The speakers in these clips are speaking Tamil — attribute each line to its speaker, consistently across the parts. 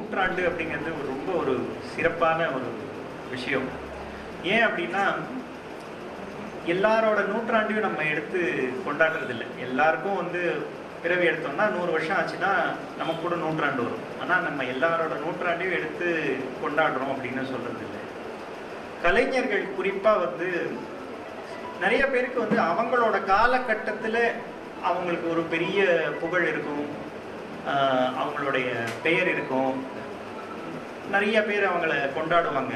Speaker 1: நூற்றாண்டு அப்படிங்கிறது ஒரு ரொம்ப ஒரு சிறப்பான ஒரு விஷயம் ஏன் அப்படின்னா எல்லாரோட நூற்றாண்டையும் நம்ம எடுத்து கொண்டாடுறது இல்லை எல்லாருக்கும் வந்து பிறவி எடுத்தோம்னா நூறு வருஷம் ஆச்சுன்னா நமக்கு கூட நூற்றாண்டு வரும் ஆனால் நம்ம எல்லாரோட நூற்றாண்டையும் எடுத்து கொண்டாடுறோம் அப்படின்னு சொல்றது இல்லை கலைஞர்கள் குறிப்பாக வந்து நிறைய பேருக்கு வந்து அவங்களோட காலகட்டத்தில் அவங்களுக்கு ஒரு பெரிய புகழ் இருக்கும் ஆஹ் அவங்களுடைய பெயர் இருக்கும் நிறைய பேர் அவங்கள கொண்டாடுவாங்க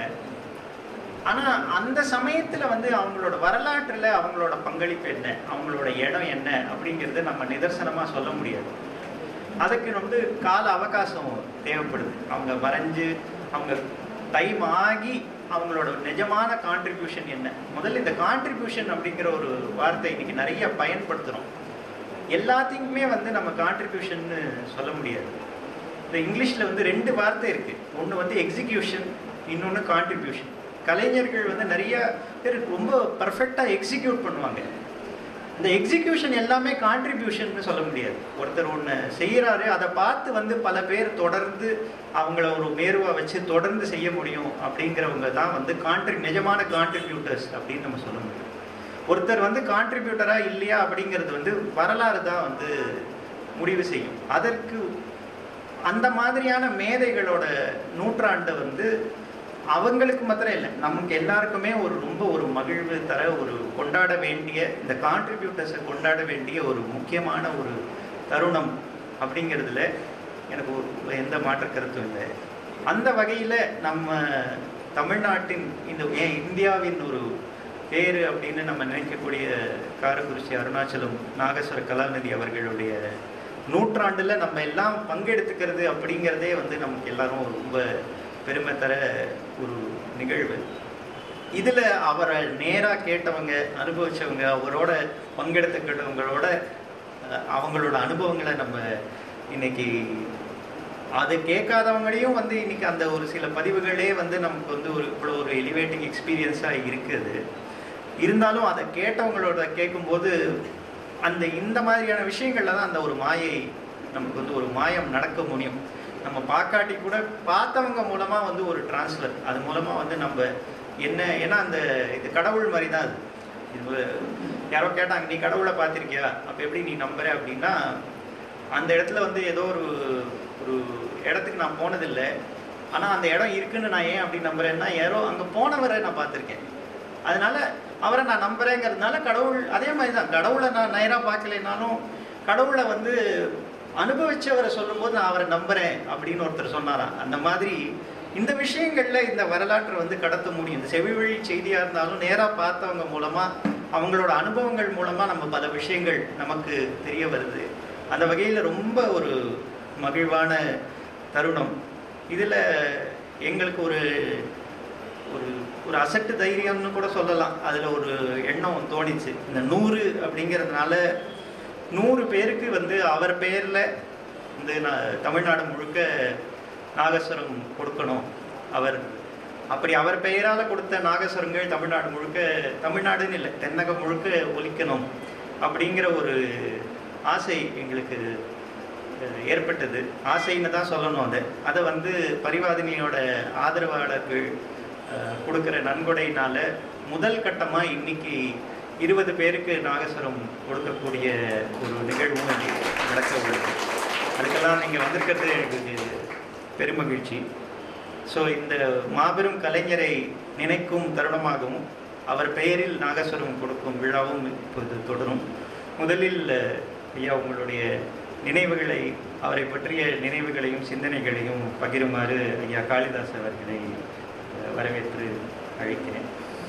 Speaker 1: ஆனா அந்த சமயத்துல வந்து அவங்களோட வரலாற்றுல அவங்களோட பங்களிப்பு என்ன அவங்களோட இடம் என்ன அப்படிங்கறத நம்ம நிதர்சனமா சொல்ல முடியாது அதுக்கு வந்து கால அவகாசம் தேவைப்படுது அவங்க வரைஞ்சு அவங்க டைம் ஆகி அவங்களோட நிஜமான கான்ட்ரிபியூஷன் என்ன முதல்ல இந்த கான்ட்ரிபியூஷன் அப்படிங்கிற ஒரு வார்த்தை இன்னைக்கு நிறைய பயன்படுத்துறோம் எல்லாத்தையுமே வந்து நம்ம கான்ட்ரிபியூஷன்னு சொல்ல முடியாது இந்த இங்கிலீஷ்ல வந்து ரெண்டு வார்த்தை இருக்கு ஒன்று வந்து எக்ஸிகியூஷன் இன்னொன்று கான்ட்ரிபியூஷன் கலைஞர்கள் வந்து நிறைய பேர் ரொம்ப பர்ஃபெக்டாக எக்ஸிக்யூட் பண்ணுவாங்க இந்த எக்ஸிகியூஷன் எல்லாமே கான்ட்ரிபியூஷன் சொல்ல முடியாது ஒருத்தர் ஒன்று செய்கிறாரு அதை பார்த்து வந்து பல பேர் தொடர்ந்து அவங்கள ஒரு மேருவாக வச்சு தொடர்ந்து செய்ய முடியும் அப்படிங்கிறவங்க தான் வந்து கான்ட்ரி நிஜமான கான்ட்ரிபியூட்டர்ஸ் அப்படின்னு நம்ம சொல்ல முடியும் ஒருத்தர் வந்து கான்ட்ரிபியூட்டரா இல்லையா அப்படிங்கிறது வந்து வரலாறு தான் வந்து முடிவு செய்யும் அதற்கு அந்த மாதிரியான மேதைகளோட நூற்றாண்டை வந்து அவங்களுக்கு மாத்திரம் இல்லை நமக்கு எல்லாருக்குமே ஒரு ரொம்ப ஒரு மகிழ்வு தர ஒரு கொண்டாட வேண்டிய இந்த கான்ட்ரிபியூட்டர்ஸை கொண்டாட வேண்டிய ஒரு முக்கியமான ஒரு தருணம் அப்படிங்கிறதுல எனக்கு ஒரு எந்த மாற்று கருத்தும் இல்லை அந்த வகையில் நம்ம தமிழ்நாட்டின் இந்த ஏன் இந்தியாவின் ஒரு பேரு அப்படின்னு நம்ம நினைக்கக்கூடிய காரக்குறிச்சி அருணாச்சலம் நாகேஸ்வர கலாநிதி அவர்களுடைய நூற்றாண்டுல நம்ம எல்லாம் பங்கெடுத்துக்கிறது அப்படிங்கிறதே வந்து நமக்கு எல்லாரும் ரொம்ப பெருமை தர ஒரு நிகழ்வு இதுல அவரை நேரா கேட்டவங்க அனுபவிச்சவங்க அவரோட பங்கெடுத்துக்கிட்டவங்களோட அஹ், அவங்களோட அனுபவங்களை நம்ம இன்னைக்கு அதை கேட்காதவங்களையும் வந்து இன்னைக்கு அந்த ஒரு சில பதிவுகளே வந்து நமக்கு வந்து ஒரு இவ்வளோ ஒரு எலிவேட்டிங் எக்ஸ்பீரியன்ஸாக இருக்குது இருந்தாலும் அதை கேட்டவங்களோட கேட்கும்போது அந்த இந்த மாதிரியான விஷயங்கள்ல தான் அந்த ஒரு மாயை நமக்கு வந்து ஒரு மாயம் நடக்க முடியும் நம்ம பார்க்காட்டி கூட பார்த்தவங்க மூலமா வந்து ஒரு டிரான்ஸ்ஃபர் அது மூலமா வந்து நம்ம என்ன ஏன்னா அந்த இது கடவுள் மாதிரி தான் அது இது யாரோ கேட்டாங்க நீ கடவுளை பார்த்திருக்கியா அப்போ எப்படி நீ நம்புற அப்படின்னா அந்த இடத்துல வந்து ஏதோ ஒரு ஒரு இடத்துக்கு நான் போனதில்லை ஆனால் அந்த இடம் இருக்குன்னு நான் ஏன் அப்படி நம்புறேன்னா யாரோ அங்கே போனவரை நான் பார்த்துருக்கேன் அதனால அவரை நான் நம்புறேங்கிறதுனால கடவுள் அதே மாதிரி தான் கடவுளை நான் நேராக பார்க்கலைனாலும் கடவுளை வந்து அனுபவிச்சவரை சொல்லும்போது நான் அவரை நம்புறேன் அப்படின்னு ஒருத்தர் சொன்னாராம் அந்த மாதிரி இந்த விஷயங்கள்ல இந்த வரலாற்றை வந்து கடத்த முடியும் இந்த செவிவழி செய்தியா இருந்தாலும் நேரா பார்த்தவங்க மூலமா அவங்களோட அனுபவங்கள் மூலமா நம்ம பல விஷயங்கள் நமக்கு தெரிய வருது அந்த வகையில ரொம்ப ஒரு மகிழ்வான தருணம் இதுல எங்களுக்கு ஒரு ஒரு ஒரு அசட்டு தைரியம்னு கூட சொல்லலாம் அதுல ஒரு எண்ணம் தோணிச்சு இந்த நூறு அப்படிங்கிறதுனால நூறு பேருக்கு வந்து அவர் பெயர்ல வந்து நான் தமிழ்நாடு முழுக்க நாகஸ்வரம் கொடுக்கணும் அவர் அப்படி அவர் பெயரால கொடுத்த நாகஸ்வரங்கள் தமிழ்நாடு முழுக்க தமிழ்நாடுன்னு இல்லை தென்னகம் முழுக்க ஒலிக்கணும் அப்படிங்கிற ஒரு ஆசை எங்களுக்கு அஹ், ஏற்பட்டது ஆசைன்னு தான் சொல்லணும் அதை அதை வந்து பரிவாதினியோட ஆதரவாளர்கள் அஹ், கொடுக்கிற நன்கொடையினால முதல் கட்டமாக இன்னைக்கு இருபது பேருக்கு நாகஸ்வரம் கொடுக்கக்கூடிய ஒரு நிகழ்வும் இன்னைக்கு நடக்க உள்ளது அதுக்கெல்லாம் நீங்கள் வந்திருக்கிறது எனக்கு பெருமகிழ்ச்சி ஸோ இந்த மாபெரும் கலைஞரை நினைக்கும் தருணமாகவும் அவர் பெயரில் நாகஸ்வரம் கொடுக்கும் விழாவும் இப்போது தொடரும் முதலில் அஹ், ஐயா உங்களுடைய நினைவுகளை அவரை பற்றிய நினைவுகளையும் சிந்தனைகளையும் பகிருமாறு ஐயா காளிதாஸ் அவர்களை அஹ், வரவேற்று அழைக்கிறேன்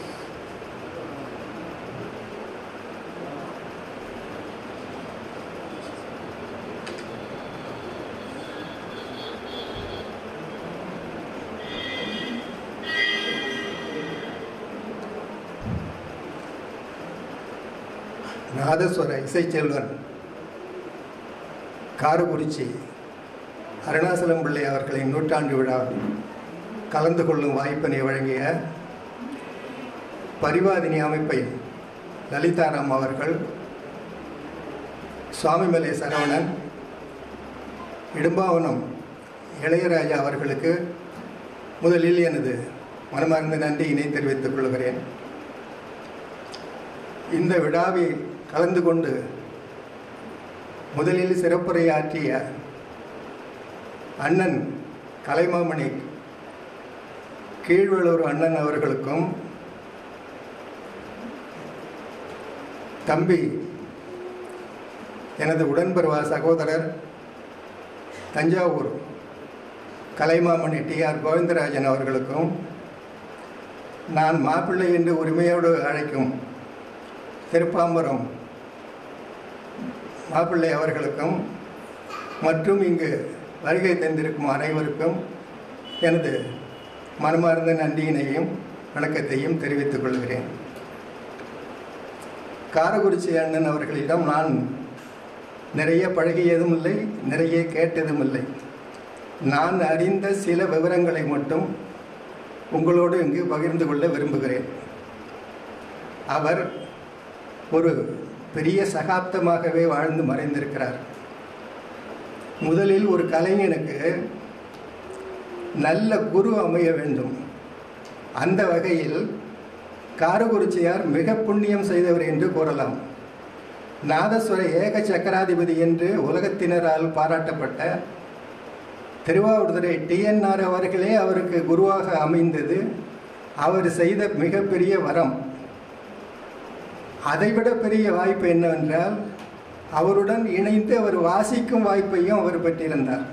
Speaker 2: நாதஸ்வர இசைச்செல்வன் காரக்குறிச்சி அருணாசலம் பிள்ளை அவர்களின் நூற்றாண்டு விழாவில் கலந்து கொள்ளும் வாய்ப்பினை வழங்கிய பரிவாதினி அமைப்பை லலிதாராம் அவர்கள் சுவாமிமலை சரவணன் இடும்பாவனம் இளையராஜா அவர்களுக்கு முதலில் எனது மனமார்ந்த நன்றியினை தெரிவித்துக் கொள்கிறேன் இந்த விழாவில் கலந்து கொண்டு முதலில் சிறப்புரையாற்றிய அண்ணன் கலைமாமணி கீழ்வளூர் அண்ணன் அவர்களுக்கும் தம்பி எனது உடன்பிறவா சகோதரர் தஞ்சாவூர் கலைமாமணி டி ஆர் கோவிந்தராஜன் அவர்களுக்கும் நான் மாப்பிள்ளை என்று உரிமையோடு அழைக்கும் திருப்பாம்பரம் மாப்பிள்ளை அவர்களுக்கும் மற்றும் இங்கு வருகை தந்திருக்கும் அனைவருக்கும் எனது மனமார்ந்த நன்றியினையும் வணக்கத்தையும் தெரிவித்துக் கொள்கிறேன் காரக்குறிச்சி அண்ணன் அவர்களிடம் நான் நிறைய பழகியதும் இல்லை நிறைய கேட்டதும் இல்லை நான் அறிந்த சில விவரங்களை மட்டும் உங்களோடு இங்கு பகிர்ந்து கொள்ள விரும்புகிறேன் அவர் ஒரு பெரிய சகாப்தமாகவே வாழ்ந்து மறைந்திருக்கிறார் முதலில் ஒரு கலைஞனுக்கு நல்ல குரு அமைய வேண்டும் அந்த வகையில் காரகுருச்சியார் மிக புண்ணியம் செய்தவர் என்று கூறலாம் நாதஸ்வர ஏக சக்கராதிபதி என்று உலகத்தினரால் பாராட்டப்பட்ட திருவாவூர்துறை டிஎன்ஆர் அவர்களே அவருக்கு குருவாக அமைந்தது அவர் செய்த மிகப்பெரிய வரம் அதைவிட பெரிய வாய்ப்பு என்னவென்றால் அவருடன் இணைந்து அவர் வாசிக்கும் வாய்ப்பையும் அவர் பெற்றிருந்தார்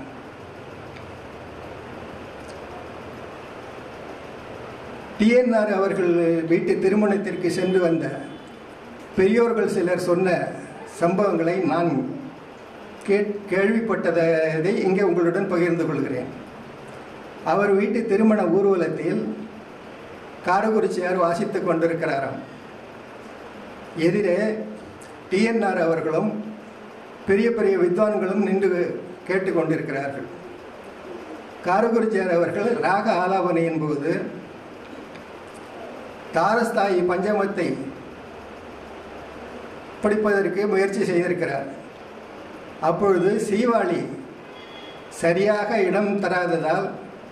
Speaker 2: டிஎன்ஆர் அவர்கள் வீட்டு திருமணத்திற்கு சென்று வந்த பெரியோர்கள் சிலர் சொன்ன சம்பவங்களை நான் கேட் கேள்விப்பட்டதை இங்கே உங்களுடன் பகிர்ந்து கொள்கிறேன் அவர் வீட்டு திருமண ஊர்வலத்தில் காரகுறிச்சியார் வாசித்து கொண்டிருக்கிறாராம் எதிரே டிஎன்ஆர் அவர்களும் பெரிய பெரிய வித்வான்களும் நின்று கேட்டுக்கொண்டிருக்கிறார்கள் காரகுருச்சியார் அவர்கள் ராக ஆலாபனையின் போது தாரஸ்தாயி பஞ்சமத்தை படிப்பதற்கு முயற்சி செய்திருக்கிறார் அப்பொழுது சீவாளி சரியாக இடம் தராததால்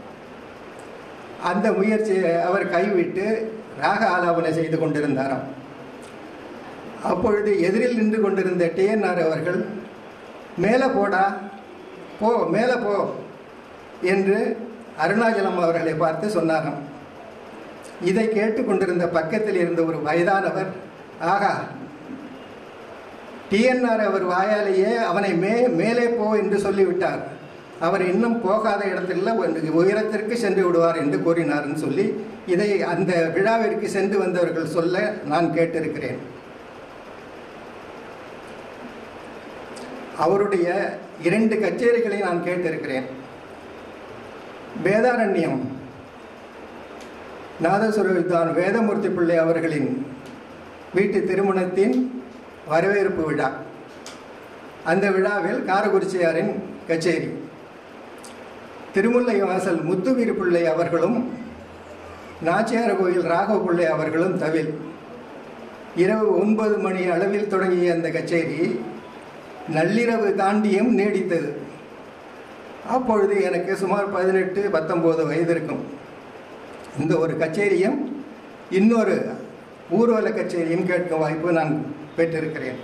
Speaker 2: அந்த முயற்சியை அவர் கைவிட்டு ராக ஆலாபனை செய்து கொண்டிருந்தாராம் அப்பொழுது எதிரில் நின்று கொண்டிருந்த டிஎன்ஆர் அவர்கள் மேலே போடா போ மேலே போ என்று அருணாச்சலம் அவர்களை பார்த்து சொன்னாராம் இதை கேட்டுக்கொண்டிருந்த பக்கத்தில் இருந்த ஒரு வயதானவர் ஆகா டிஎன்ஆர் அவர் வாயாலேயே அவனை மே மேலே போ என்று சொல்லிவிட்டார் அவர் இன்னும் போகாத இடத்துல ஒரு உயரத்திற்கு சென்று விடுவார் என்று கூறினார்னு சொல்லி இதை அந்த விழாவிற்கு சென்று வந்தவர்கள் சொல்ல நான் கேட்டிருக்கிறேன் அவருடைய இரண்டு கச்சேரிகளை நான் கேட்டிருக்கிறேன் வேதாரண்யம் நாதசுர வித்வான் வேதமூர்த்தி பிள்ளை அவர்களின் வீட்டு திருமணத்தின் வரவேற்பு விழா அந்த விழாவில் காரகுறிச்சியாரின் கச்சேரி திருமுல்லை வாசல் முத்துவீர் பிள்ளை அவர்களும் நாச்சியார் கோயில் ராகவ பிள்ளை அவர்களும் தவில் இரவு ஒன்பது மணி அளவில் தொடங்கிய அந்த கச்சேரி நள்ளிரவு தாண்டியும் நீடித்தது அப்பொழுது எனக்கு சுமார் பதினெட்டு பத்தொம்போது வயது இருக்கும் இந்த ஒரு கச்சேரியும் இன்னொரு ஊர்வல கச்சேரியும் கேட்கும் வாய்ப்பு நான் பெற்றிருக்கிறேன்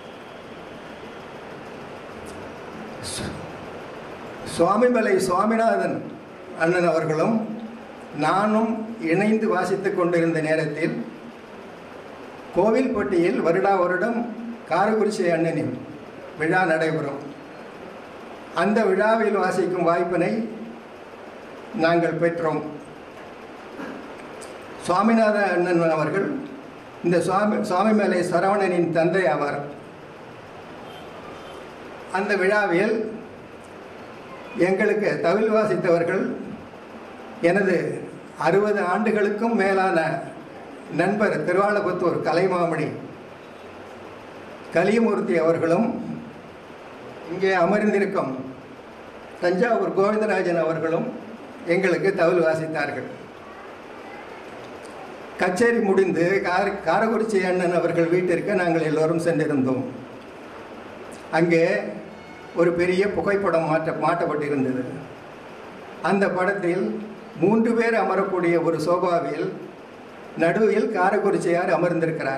Speaker 2: சுவாமிமலை சுவாமிநாதன் அண்ணன் அவர்களும் நானும் இணைந்து வாசித்துக் கொண்டிருந்த நேரத்தில் கோவில்பட்டியில் வருடா வருடம் காரகுறிச்சி அண்ணனின் விழா நடைபெறும் அந்த விழாவில் வாசிக்கும் வாய்ப்பினை நாங்கள் பெற்றோம் சுவாமிநாத அண்ணன் அவர்கள் இந்த சுவாமி சுவாமிமலை சரவணனின் தந்தை ஆவார் அந்த விழாவில் எங்களுக்கு தவில் வாசித்தவர்கள் எனது அறுபது ஆண்டுகளுக்கும் மேலான நண்பர் திருவாளபுத்தூர் கலைமாமணி கலியமூர்த்தி அவர்களும் இங்கே அமர்ந்திருக்கும் தஞ்சாவூர் கோவிந்தராஜன் அவர்களும் எங்களுக்கு தவில் வாசித்தார்கள் கச்சேரி முடிந்து கார காரக்குறிச்சி அண்ணன் அவர்கள் வீட்டிற்கு நாங்கள் எல்லோரும் சென்றிருந்தோம் அங்கே ஒரு பெரிய புகைப்படம் மாற்ற மாட்டப்பட்டிருந்தது அந்த படத்தில் மூன்று பேர் அமரக்கூடிய ஒரு சோபாவில் நடுவில் காரக்குறிச்சியார் அமர்ந்திருக்கிறார்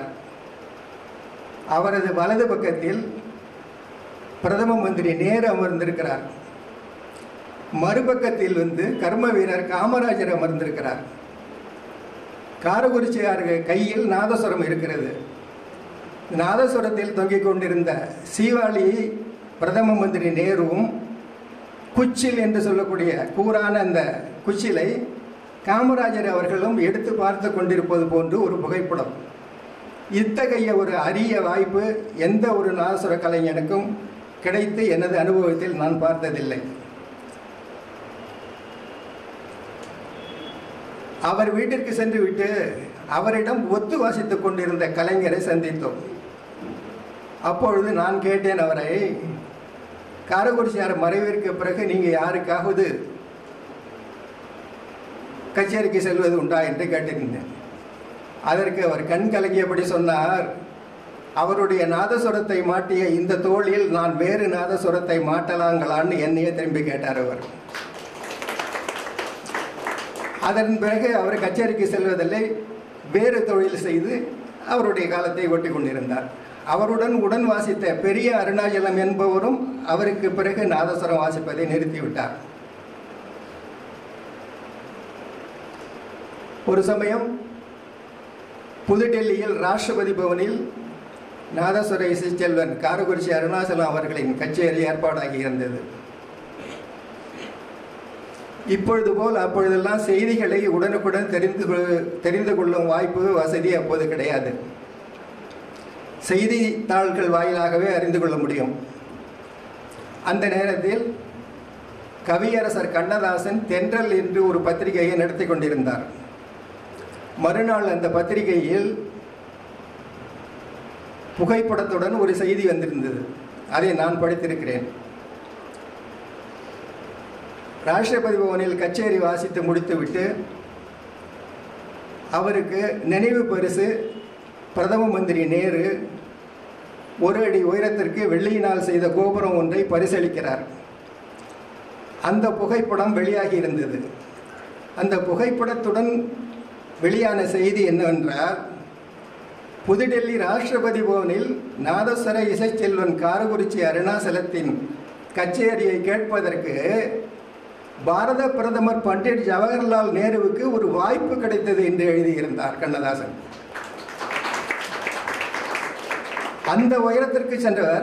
Speaker 2: அவரது வலது பக்கத்தில் பிரதம மந்திரி நேரு அமர்ந்திருக்கிறார் மறுபக்கத்தில் வந்து கர்ம வீரர் காமராஜர் அமர்ந்திருக்கிறார் காரக்குறிச்சியார் கையில் நாதஸ்வரம் இருக்கிறது நாதஸ்வரத்தில் தொங்கிக் கொண்டிருந்த சீவாளி பிரதம மந்திரி நேருவும் குச்சில் என்று சொல்லக்கூடிய கூரான அந்த குச்சிலை காமராஜர் அவர்களும் எடுத்து பார்த்து கொண்டிருப்பது போன்று ஒரு புகைப்படம் இத்தகைய ஒரு அரிய வாய்ப்பு எந்த ஒரு நாதஸ்வர கலைஞனுக்கும் கிடைத்து எனது அனுபவத்தில் நான் பார்த்ததில்லை அவர் வீட்டிற்கு சென்று விட்டு அவரிடம் ஒத்து வாசித்துக் கொண்டிருந்த கலைஞரை சந்தித்தோம் அப்பொழுது நான் கேட்டேன் அவரை காரக்குறிச்சியார் மறைவிற்கு பிறகு நீங்கள் யாருக்காவது கச்சேரிக்கு செல்வது உண்டா என்று கேட்டிருந்தேன் அதற்கு அவர் கண் கலங்கியபடி சொன்னார் அவருடைய நாதஸ்வரத்தை மாட்டிய இந்த தோளில் நான் வேறு நாதஸ்வரத்தை மாட்டலாங்களான்னு என்னையே திரும்பி கேட்டார் அவர் அதன் பிறகு அவர் கச்சேரிக்கு செல்வதில்லை வேறு தொழில் செய்து அவருடைய காலத்தை ஓட்டி கொண்டிருந்தார் அவருடன் உடன் வாசித்த பெரிய அருணாச்சலம் என்பவரும் அவருக்கு பிறகு நாதஸ்வரம் வாசிப்பதை நிறுத்திவிட்டார் ஒரு சமயம் புதுடெல்லியில் ராஷ்டிரபதி பவனில் நாதஸ்வர இசைச்செல்வன் காரக்குறிச்சி அருணாச்சலம் அவர்களின் கச்சேரி ஏற்பாடாகி இருந்தது இப்பொழுது போல் அப்பொழுதெல்லாம் செய்திகளை உடனுக்குடன் தெரிந்து கொ- தெரிந்து கொள்ளும் வாய்ப்பு வசதி அப்போது கிடையாது செய்தித்தாள்கள் வாயிலாகவே அறிந்து கொள்ள முடியும் அந்த நேரத்தில் கவியரசர் கண்ணதாசன் தென்றல் என்று ஒரு பத்திரிகையை நடத்தி கொண்டிருந்தார் மறுநாள் அந்த பத்திரிகையில் புகைப்படத்துடன் ஒரு செய்தி வந்திருந்தது அதை நான் படித்திருக்கிறேன் ராஷ்டிரபதி பவனில் கச்சேரி வாசித்து முடித்துவிட்டு அவருக்கு நினைவு பரிசு பிரதம மந்திரி நேரு ஒரு அடி உயரத்திற்கு வெள்ளியினால் செய்த கோபுரம் ஒன்றை பரிசளிக்கிறார் அந்த புகைப்படம் வெளியாகி இருந்தது அந்த புகைப்படத்துடன் வெளியான செய்தி என்னவென்றால் புதுடெல்லி ராஷ்டிரபதி பவனில் நாதஸ்வர இசைச்செல்வன் காரகுறிச்சி அருணாசலத்தின் கச்சேரியை கேட்பதற்கு பாரத பிரதமர் பண்டிட் ஜவஹர்லால் நேருவுக்கு ஒரு வாய்ப்பு கிடைத்தது என்று எழுதியிருந்தார் கண்ணதாசன் அந்த உயரத்திற்கு சென்றவர்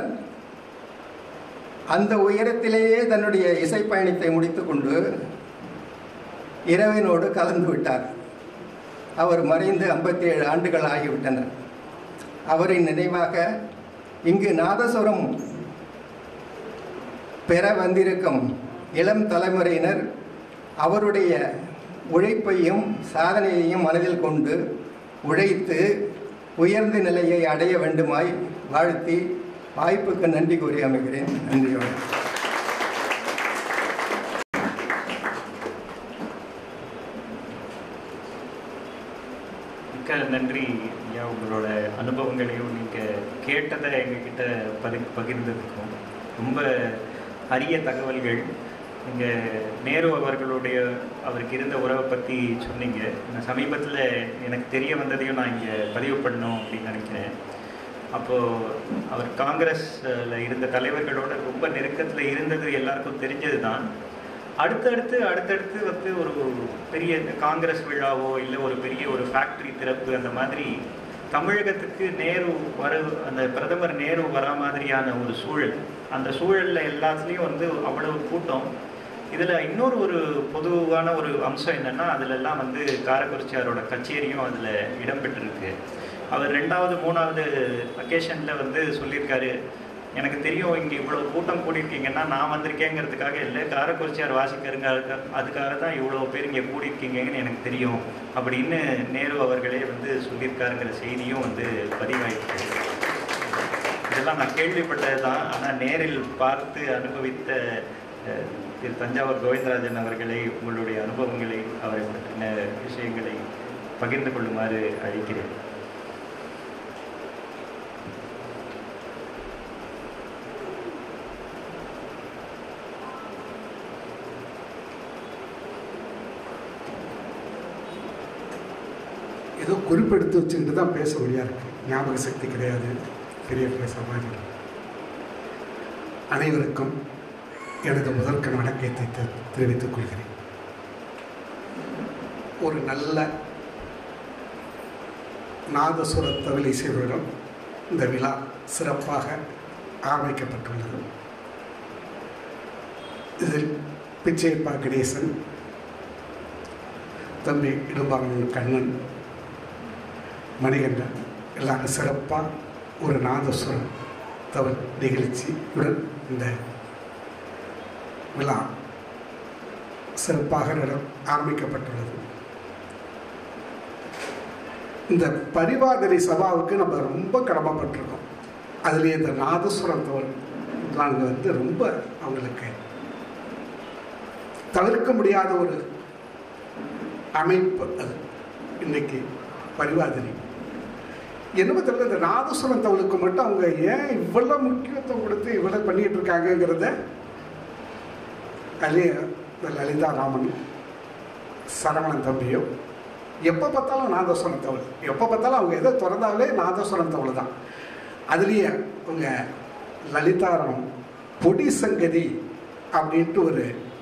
Speaker 2: அந்த உயரத்திலேயே தன்னுடைய இசை பயணத்தை முடித்துக்கொண்டு இரவினோடு கலந்து விட்டார் அவர் மறைந்து 57 ஆண்டுகள் ஆகிவிட்டன அவரின் நினைவாக இங்கு நாதஸ்வரம் பெற வந்திருக்கும் இளம் தலைமுறையினர் அவருடைய உழைப்பையும் சாதனையையும் மனதில் கொண்டு உழைத்து உயர்ந்த நிலையை அடைய வேண்டுமாய் வாழ்த்தி வாய்ப்புக்கு நன்றி கூறி அமைகிறேன் நன்றி வணக்கம்
Speaker 1: மிக்க நன்றி ஐயா உங்களோட அனுபவங்களையும் நீங்கள் கேட்டதை எங்ககிட்ட பதி பகிர்ந்ததுக்கும் ரொம்ப அரிய தகவல்கள் நீங்கள் நேரு அவர்களுடைய அவருக்கு இருந்த உறவை பற்றி சொன்னீங்க நான் சமீபத்தில் எனக்கு தெரிய வந்ததையும் நான் இங்கே பதிவு பண்ணணும் அப்படின்னு நினைக்கிறேன் அப்போது அவர் காங்கிரஸில் இருந்த தலைவர்களோட ரொம்ப நெருக்கத்தில் இருந்தது எல்லாருக்கும் தெரிஞ்சது தான் அடுத்தடுத்து அடுத்தடுத்து வந்து ஒரு பெரிய இந்த காங்கிரஸ் விழாவோ இல்லை ஒரு பெரிய ஒரு ஃபேக்டரி திறப்பு அந்த மாதிரி தமிழகத்துக்கு நேரு வர அந்த பிரதமர் நேரு வரா மாதிரியான ஒரு சூழல் அந்த சூழல்ல எல்லாத்துலேயும் வந்து அவ்வளவு கூட்டம் இதில் இன்னொரு ஒரு பொதுவான ஒரு அம்சம் என்னன்னா அதுல எல்லாம் வந்து காரக்குறிச்சியாரோட கச்சேரியும் அதில் இடம்பெற்றிருக்கு அவர் ரெண்டாவது மூணாவது அக்கேஷனில் வந்து சொல்லியிருக்காரு எனக்கு தெரியும் இங்கே இவ்வளோ கூட்டம் கூடியிருக்கீங்கன்னா நான் வந்திருக்கேங்கிறதுக்காக இல்லை காரக்குறிச்சியார் வாசிக்கிறங்க அதுக்காக அதுக்காக தான் இவ்வளோ பேர் இங்கே கூடியிருக்கீங்கன்னு எனக்கு தெரியும் அப்படின்னு நேரு அவர்களே வந்து சொல்லியிருக்காருங்கிற செய்தியும் வந்து பதிவாயிருக்கு இதெல்லாம் நான் கேள்விப்பட்டது தான் ஆனால் நேரில் பார்த்து அனுபவித்த அஹ், திரு தஞ்சாவூர் கோவிந்தராஜன் அவர்களை உங்களுடைய அனுபவங்களை அவரை பற்றின விஷயங்களை பகிர்ந்து கொள்ளுமாறு அழைக்கிறேன்
Speaker 3: ஏதோ குறிப்பெடுத்து வச்சுக்கிட்டு தான் பேச முடியா இருக்கு ஞாபக சக்தி கிடையாது பெரிய பேச மாதிரி அனைவருக்கும் எனது முதற்கண் வணக்கத்தை தெ- தெரிவித்துக் கொள்கிறேன் ஒரு நல்ல நாதசுர தவில் இசையுடன் இந்த விழா சிறப்பாக ஆரம்பிக்கப்பட்டுள்ளது இதில் பிச்சைப்பா கணேசன் தம்பி இடும்பாங்கன் கண்ணன் மணிகண்டன் எல்லாரும் சிறப்பாக ஒரு நாதசுரம் தவல் நிகழ்ச்சியுடன் இந்த விழா சிறப்பாக நட ஆரம்பிக்கப்பட்டுள்ளது இந்த பரிவாதனை சபாவுக்கு நம்ம ரொம்ப கடமைப்பட்டிருக்கோம் அதுலேயே இந்த நாதசுரம் தவல் நாங்கள் வந்து ரொம்ப அவங்களுக்கு தவிர்க்க முடியாத ஒரு அமைப்பு அது இன்னைக்கு பரிவாதினி என்னமோ தெரியல இந்த நாதசுரம் தவளுக்கு மட்டும் அவங்க ஏன் இவ்வளோ முக்கியத்துவம் கொடுத்து இவ்வளோ பண்ணிட்டு இருக்காங்கங்கிறத அதுலேயே இந்த லலிதா ராமன் சரவணன் தம்பியோ எப்போ பார்த்தாலும் நாதஸ்வரம் தவள் எப்போ பார்த்தாலும் அவங்க எதை திறந்தாலே நாதஸ்வரம் தவள் தான் அதுலேயே அவங்க லலிதாராம் பொடி சங்கதி அப்படின்ட்டு ஒரு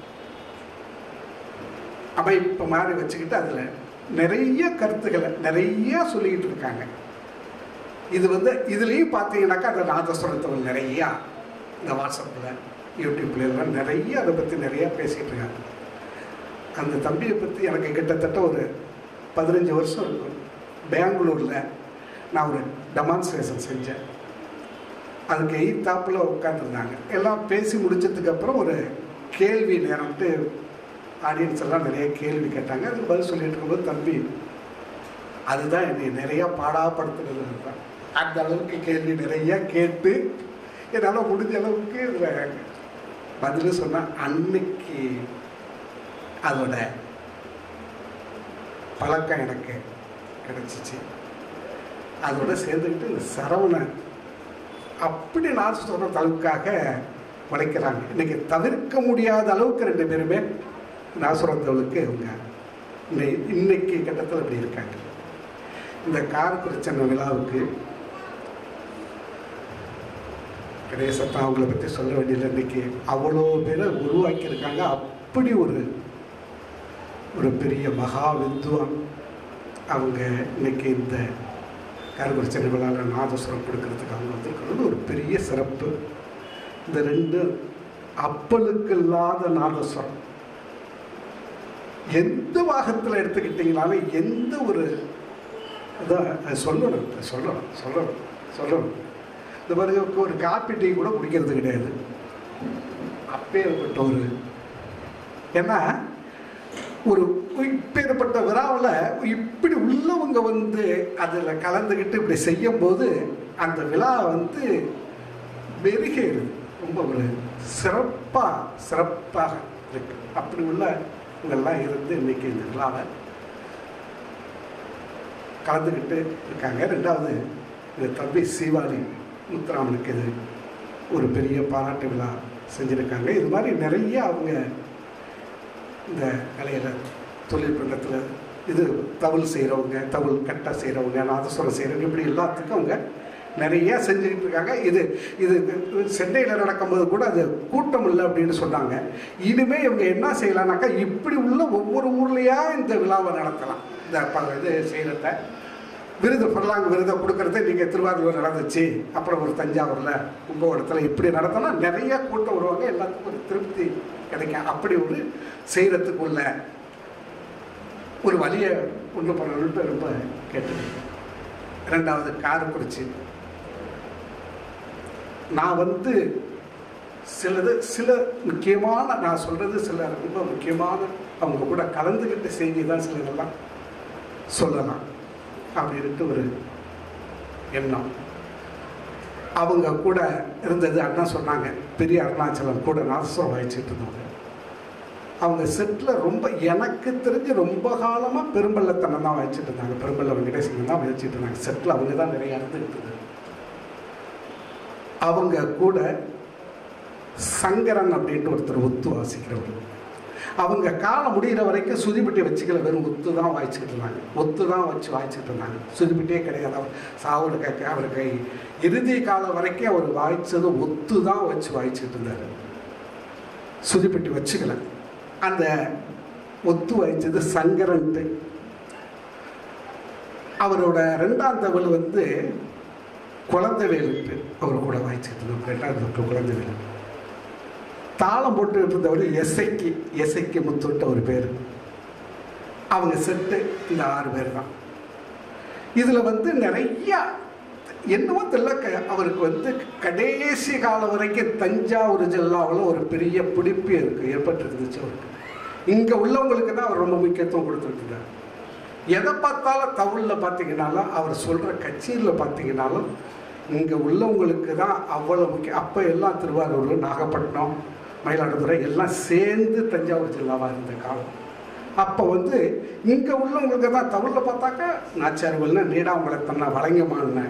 Speaker 3: அமைப்பு மாதிரி வச்சுக்கிட்டு அதில் நிறைய கருத்துக்களை நிறைய சொல்லிக்கிட்டு இருக்காங்க இது வந்து இதுலேயும் பார்த்தீங்கன்னாக்கா அந்த நாதஸ்வரத்தில் நிறையா இந்த வாட்ஸ்அப்பில் யூடியூப்ல எல்லாம் நிறைய அதை பற்றி நிறையா பேசிகிட்டு இருக்காங்க அந்த தம்பியை பற்றி எனக்கு கிட்டத்தட்ட ஒரு பதினஞ்சு வருஷம் இருக்கும் பெங்களூரில் நான் ஒரு டெமான்ஸ்ட்ரேஷன் செஞ்சேன் அதுக்கு எய்த்தாப்பில் உட்காந்துருந்தாங்க எல்லாம் பேசி முடிச்சதுக்கப்புறம் ஒரு கேள்வி நேரம்ட்டு ஆடியன்ஸ் எல்லாம் நிறைய கேள்வி கேட்டாங்க அதுக்கு பதில் சொல்லிட்டு இருக்கும்போது தம்பி அதுதான் என்னை நிறையா பாடாப்படுத்துறது தான் அந்த அளவுக்கு கேள்வி நிறைய கேட்டு என்னால் முடிஞ்ச அளவுக்கு இதில் பதில் சொன்னால் அன்னைக்கு அதோட பழக்கம் எனக்கு கிடைச்சிச்சு அதோட சேர்ந்துக்கிட்டு இந்த சரவணன் அப்படி நான் சொல்கிற அளவுக்காக உழைக்கிறாங்க இன்னைக்கு தவிர்க்க முடியாத அளவுக்கு ரெண்டு பேருமே நாசுரத்தவளுக்கு அவங்க இந்த இன்னைக்கு கட்டத்தில் இப்படி இருக்காங்க இந்த கார் பிரச்சனை விழாவுக்கு கணேசத்தான் அவங்கள பற்றி சொல்ல வேண்டியதில்லை இன்னைக்கு அவ்வளோ பேரை உருவாக்கியிருக்காங்க அப்படி ஒரு ஒரு பெரிய மகா வித்வான் அவங்க இன்னைக்கு இந்த கருப்பிரச்சனை விழாவில் நாதஸ்வரம் கொடுக்கறதுக்கு அவங்க வந்திருக்கிறது ஒரு பெரிய சிறப்பு இந்த ரெண்டு அப்பலுக்கு இல்லாத நாதஸ்வரம் எந்த பாகத்தில் எடுத்துக்கிட்டீங்கனாலும் எந்த ஒரு இதாக சொல்லணும் சொல்லணும் சொல்லணும் சொல்லணும் இந்த மாதிரி ஒரு காப்பி டீ கூட குடிக்கிறது கிடையாது அப்பேற்பட்ட ஒரு ஏன்னா ஒரு இப்பேற்பட்ட விழாவில் இப்படி உள்ளவங்க வந்து அதில் கலந்துக்கிட்டு இப்படி செய்யும்போது அந்த விழா வந்து மெருகேறுது ரொம்ப ஒரு சிறப்பாக சிறப்பாக இருக்கு அப்படி உள்ள இவங்கெல்லாம் இருந்து இன்னைக்கு இந்த விழாவை கலந்துக்கிட்டு இருக்காங்க ரெண்டாவது இந்த தம்பி சீவாலி முத்துராமனுக்கு இது ஒரு பெரிய பாராட்டு விழா செஞ்சுருக்காங்க இது மாதிரி நிறைய அவங்க இந்த கலையில் தொழில் பண்டத்தில் இது தவில் செய்கிறவங்க தவில் கட்டை செய்கிறவங்க நாதஸ்வரம் செய்கிறவங்க இப்படி எல்லாத்துக்கும் அவங்க நிறைய செஞ்சுக்கிட்டு இருக்காங்க இது இது சென்னையில் நடக்கும்போது கூட அது கூட்டம் இல்லை அப்படின்னு சொன்னாங்க இனிமே இவங்க என்ன செய்யலாம்னாக்கா இப்படி உள்ள ஒவ்வொரு ஊர்லேயா இந்த விழாவை நடத்தலாம் இந்த ப- இது செய்கிறத விருது பல்லாங்கு விருதை கொடுக்கறது நீங்கள் திருவாரூர் நடந்துச்சு அப்புறம் ஒரு தஞ்சாவூரில் கும்பகோணத்தில் இப்படி நடத்தினா நிறைய கூட்டம் வருவாங்க எல்லாத்துக்கும் ஒரு திருப்தி கிடைக்கும் அப்படி ஒரு செய்கிறதுக்கு உள்ள ஒரு வழியை கொண்டு போகணுன்ட்டு ரொம்ப கேட்டது ரெண்டாவது காரக்குறிச்சி நான் வந்து சிலது சில முக்கியமான நான் சொல்கிறது சில ரொம்ப முக்கியமான அவங்க கூட கலந்துக்கிட்ட செய்தி தான் சிலதெல்லாம் சொல்லலாம் அப்படின்ட்டு ஒரு எண்ணம் அவங்க கூட இருந்தது அண்ணா சொன்னாங்க பெரிய அருணாச்சலம் கூட நாதஸ்வரம் வகிச்சிட்டு இருந்தவங்க அவங்க செட்டில் ரொம்ப எனக்கு தெரிஞ்சு ரொம்ப காலமாக பெரும்பள்ளத்தனை தான் வகிச்சிட்டு இருந்தாங்க பெரும்பள்ள வெங்கடேசன் தான் வகிச்சிட்டு இருந்தாங்க செட்டில் அவங்க தான் நிறைய இருந்துகிட்டு இருந்தது அவங்க கூட சங்கரன் அப்படின்ட்டு ஒருத்தர் ஒத்து வாசிக்கிறவர் அவங்க காலம் முடிகிற வரைக்கும் சுதிப்பட்டி வச்சுக்கல வெறும் ஒத்து தான் வாய்ச்சிக்கிட்டு இருந்தாங்க ஒத்து தான் வச்சு வாய்ச்சிக்கிட்டு இருந்தாங்க சுதிப்பட்டியே கிடையாது அவர் சாவுல கேட்க அவருக்கு இறுதி காலம் வரைக்கும் அவர் வாய்ச்சது ஒத்து தான் வச்சு வாய்ச்சிக்கிட்டு இருந்தார் சுதிப்பட்டி வச்சுக்கல அந்த ஒத்து வாய்ச்சது சங்கரன்ட்டு அவரோட ரெண்டாம் தவள் வந்து குழந்தைவேலுட்டு அவர் கூட வாய்ச்சிட்டு இருந்தார் ரெண்டாம் தவள் குழந்தைவேலு தாளம் போட்டுக்கிட்டு இருந்தவர் எசைக்கு எசைக்கு முத்துட்டு ஒரு பேர் அவங்க செட்டு இந்த ஆறு பேர் தான் இதில் வந்து நிறையா என்னவோ தெரியல க- அவருக்கு வந்து கடைசி காலம் வரைக்கும் தஞ்சாவூர் ஜில்லாவில் ஒரு பெரிய பிடிப்பு இருக்கு ஏற்பட்டு இருந்துச்சு அவருக்கு இங்கே உள்ளவங்களுக்கு தான் அவர் ரொம்ப முக்கியத்துவம் கொடுத்துட்டு இருந்தார் எதை பார்த்தாலும் தமிழில் பார்த்தீங்கன்னாலும் அவர் சொல்கிற கட்சியில் பார்த்தீங்கன்னாலும் இங்கே உள்ளவங்களுக்கு தான் அவ்வளோ முக்கியம் அப்போ எல்லாம் திருவாரூர் நாகப்பட்டினம் மயிலாடுதுறை எல்லாம் சேர்ந்து தஞ்சாவூர் ஜில்லாவாக இருந்த காலம் அப்போ வந்து இங்கே உள்ளவங்களுக்கு தான் தமிழில் பார்த்தாக்கா நாச்சார்வல்னா நீடாமலத்தன்னை வழங்கமான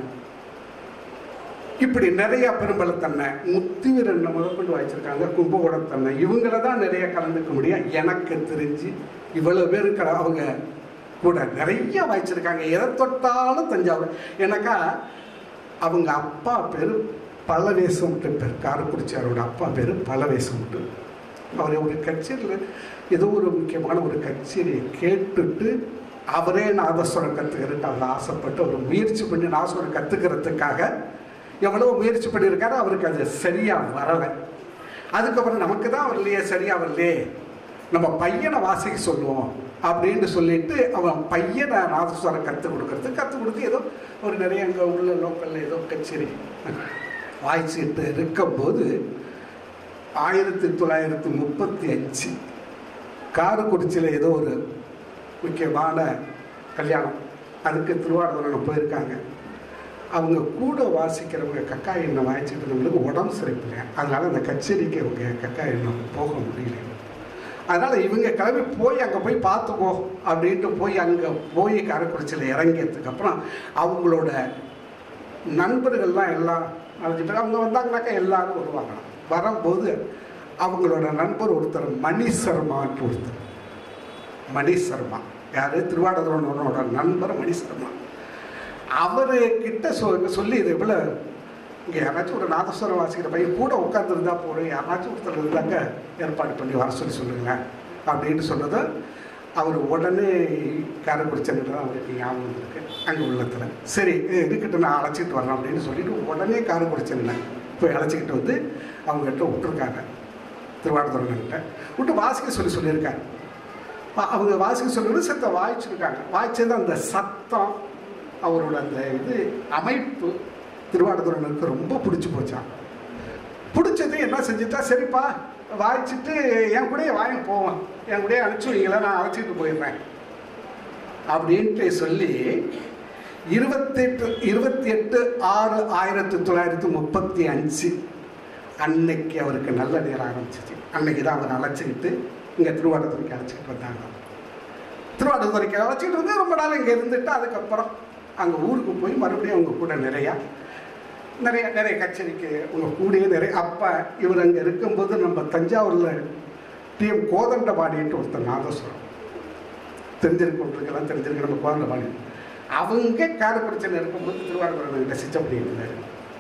Speaker 3: இப்படி நிறைய பெரும்பலத்தன்னை முத்துவீரன் முதற்கொண்டு வாய்ச்சிருக்காங்க கும்பகோணத்தன்னை இவங்கள தான் நிறைய கலந்துக்க முடியும் எனக்கு தெரிஞ்சு இவ்வளோ பேர் க- அவங்க கூட நிறைய வாய்ச்சிருக்காங்க எதை தொட்டாலும் தஞ்சாவூர் எனக்கா அவங்க அப்பா பேர் பலவேசம்ட்டு பேர் காரக்குறிச்சியாரோட அப்பா பேர் பலவேசம்ட்டு அவர் ஒரு கச்சேரியில் ஏதோ ஒரு முக்கியமான ஒரு கச்சேரியை கேட்டுட்டு அவரே நாதஸ்வரம் கற்றுக்கிறதுக்கு அவர் ஆசைப்பட்டு ஒரு முயற்சி பண்ணி நாதஸ்வரம் கற்றுக்கிறதுக்காக எவ்வளோ முயற்சி பண்ணியிருக்காரு அவருக்கு அது சரியாக வரலை அதுக்கப்புறம் நமக்கு தான் வரலையே சரியாக வரலையே நம்ம பையனை வாசிக்க சொல்லுவோம் அப்படின்னு சொல்லிட்டு அவன் பையனை நாதஸ்வரம் கற்றுக் கொடுக்கறது கற்றுக் கொடுத்து ஏதோ ஒரு நிறைய அங்கே உள்ள லோக்கலில் ஏதோ கச்சேரி வாய்ச்சிட்டு இருக்கும்போது ஆயிரத்தி தொள்ளாயிரத்தி முப்பத்தி அஞ்சு காரக்குறிச்சியில் ஏதோ ஒரு முக்கியமான கல்யாணம் அதுக்கு திருவாரூரம் போயிருக்காங்க அவங்க கூட வாசிக்கிறவங்க கக்கா எண்ணெய் வாய்ச்சிட்டு இருந்தவங்களுக்கு உடம்பு சரிப்பில்லை அதனால அந்த கச்சேரிக்கு அவங்க கக்கா எண்ணெய் போக முடியல அதனால் இவங்க கிளம்பி போய் அங்கே போய் பார்த்துக்கோ அப்படின்ட்டு போய் அங்கே போய் காரைக்குறிச்சியில் இறங்கியதுக்கு அப்புறம் அவங்களோட நண்பர்கள்லாம் எல்லாம் நாலஞ்சு பேர் அவங்க வந்தாங்கனாக்கா எல்லாரும் வருவாங்க வரும்போது அவங்களோட நண்பர் ஒருத்தர் மணி சர்மான்ட்டு ஒருத்தர் மணி சர்மா யார் திருவாடதுரனோட நண்பர் மணி சர்மா அவரு கிட்ட சொ சொல்லி இது இவ்வளோ இங்கே யாராச்சும் ஒரு நாதஸ்வரம் வாசிக்கிற பையன் கூட உட்காந்துருந்தா போதும் யாராச்சும் ஒருத்தர் இருந்தாங்க ஏற்பாடு பண்ணி வர சொல்லி சொல்லுங்களேன் அப்படின்னு சொன்னது அவர் உடனே காரைக்குடி சென்னையில் தான் அவருக்கு ஞாபகம் இருக்கு அங்கே உள்ளத்தில் சரி இது இருக்கட்டும் நான் அழைச்சிட்டு வரேன் அப்படின்னு சொல்லிட்டு உடனே காரைக்குடி சென்னை போய் அழைச்சிக்கிட்டு வந்து அவங்ககிட்ட விட்டுருக்காங்க திருவாரூரங்கிட்ட விட்டு வாசிக்க சொல்லி சொல்லியிருக்காங்க வா- அவங்க வாசிக்க சொல்லுறது சத்த வாய்ச்சிருக்காங்க வாய்ச்சது அந்த சத்தம் அவரோட அந்த இது அமைப்பு திருவாரூரனுக்கு ரொம்ப பிடிச்சி போச்சான் பிடிச்சது என்ன செஞ்சுட்டா சரிப்பா வாய்ச்சிட்டு என் கூடயே வாங்கி போவேன் என் கூடயே அனுப்பிச்சு வைங்களா நான் அழைச்சிட்டு போயிடுறேன் அப்படின்ட்டு சொல்லி இருபத்தெட்டு இருபத்தி எட்டு ஆறு ஆயிரத்தி தொள்ளாயிரத்தி முப்பத்தி அஞ்சு அன்னைக்கு அவருக்கு நல்ல நேரம் ஆரம்பிச்சிச்சு அன்னைக்கு தான் அவர் அழைச்சிக்கிட்டு இங்கே திருவாரூருக்கு அழைச்சிக்கிட்டு வந்தாங்க திருவாரூருக்கு அழைச்சிக்கிட்டு வந்து ரொம்ப நாள் இங்கே இருந்துட்டு அதுக்கப்புறம் அங்கே ஊருக்கு போய் மறுபடியும் அவங்க கூட நிறையா நிறைய நிறைய கச்சேரிக்கு உங்க கூடயே நிறைய அப்போ இவர் அங்கே இருக்கும்போது நம்ம தஞ்சாவூரில் டிஎம் கோதண்டபாடின்ட்டு ஒருத்தர் நாதஸ்வரம் தெரிஞ்சிருக்கிறவங்களுக்கெல்லாம் தெரிஞ்சிருக்கு நம்ம கோதண்டபாடி அவங்க காரக்குடிச்சல் இருக்கும்போது திருவாரூர் சிச்சை பண்ணிட்டு இருந்தாரு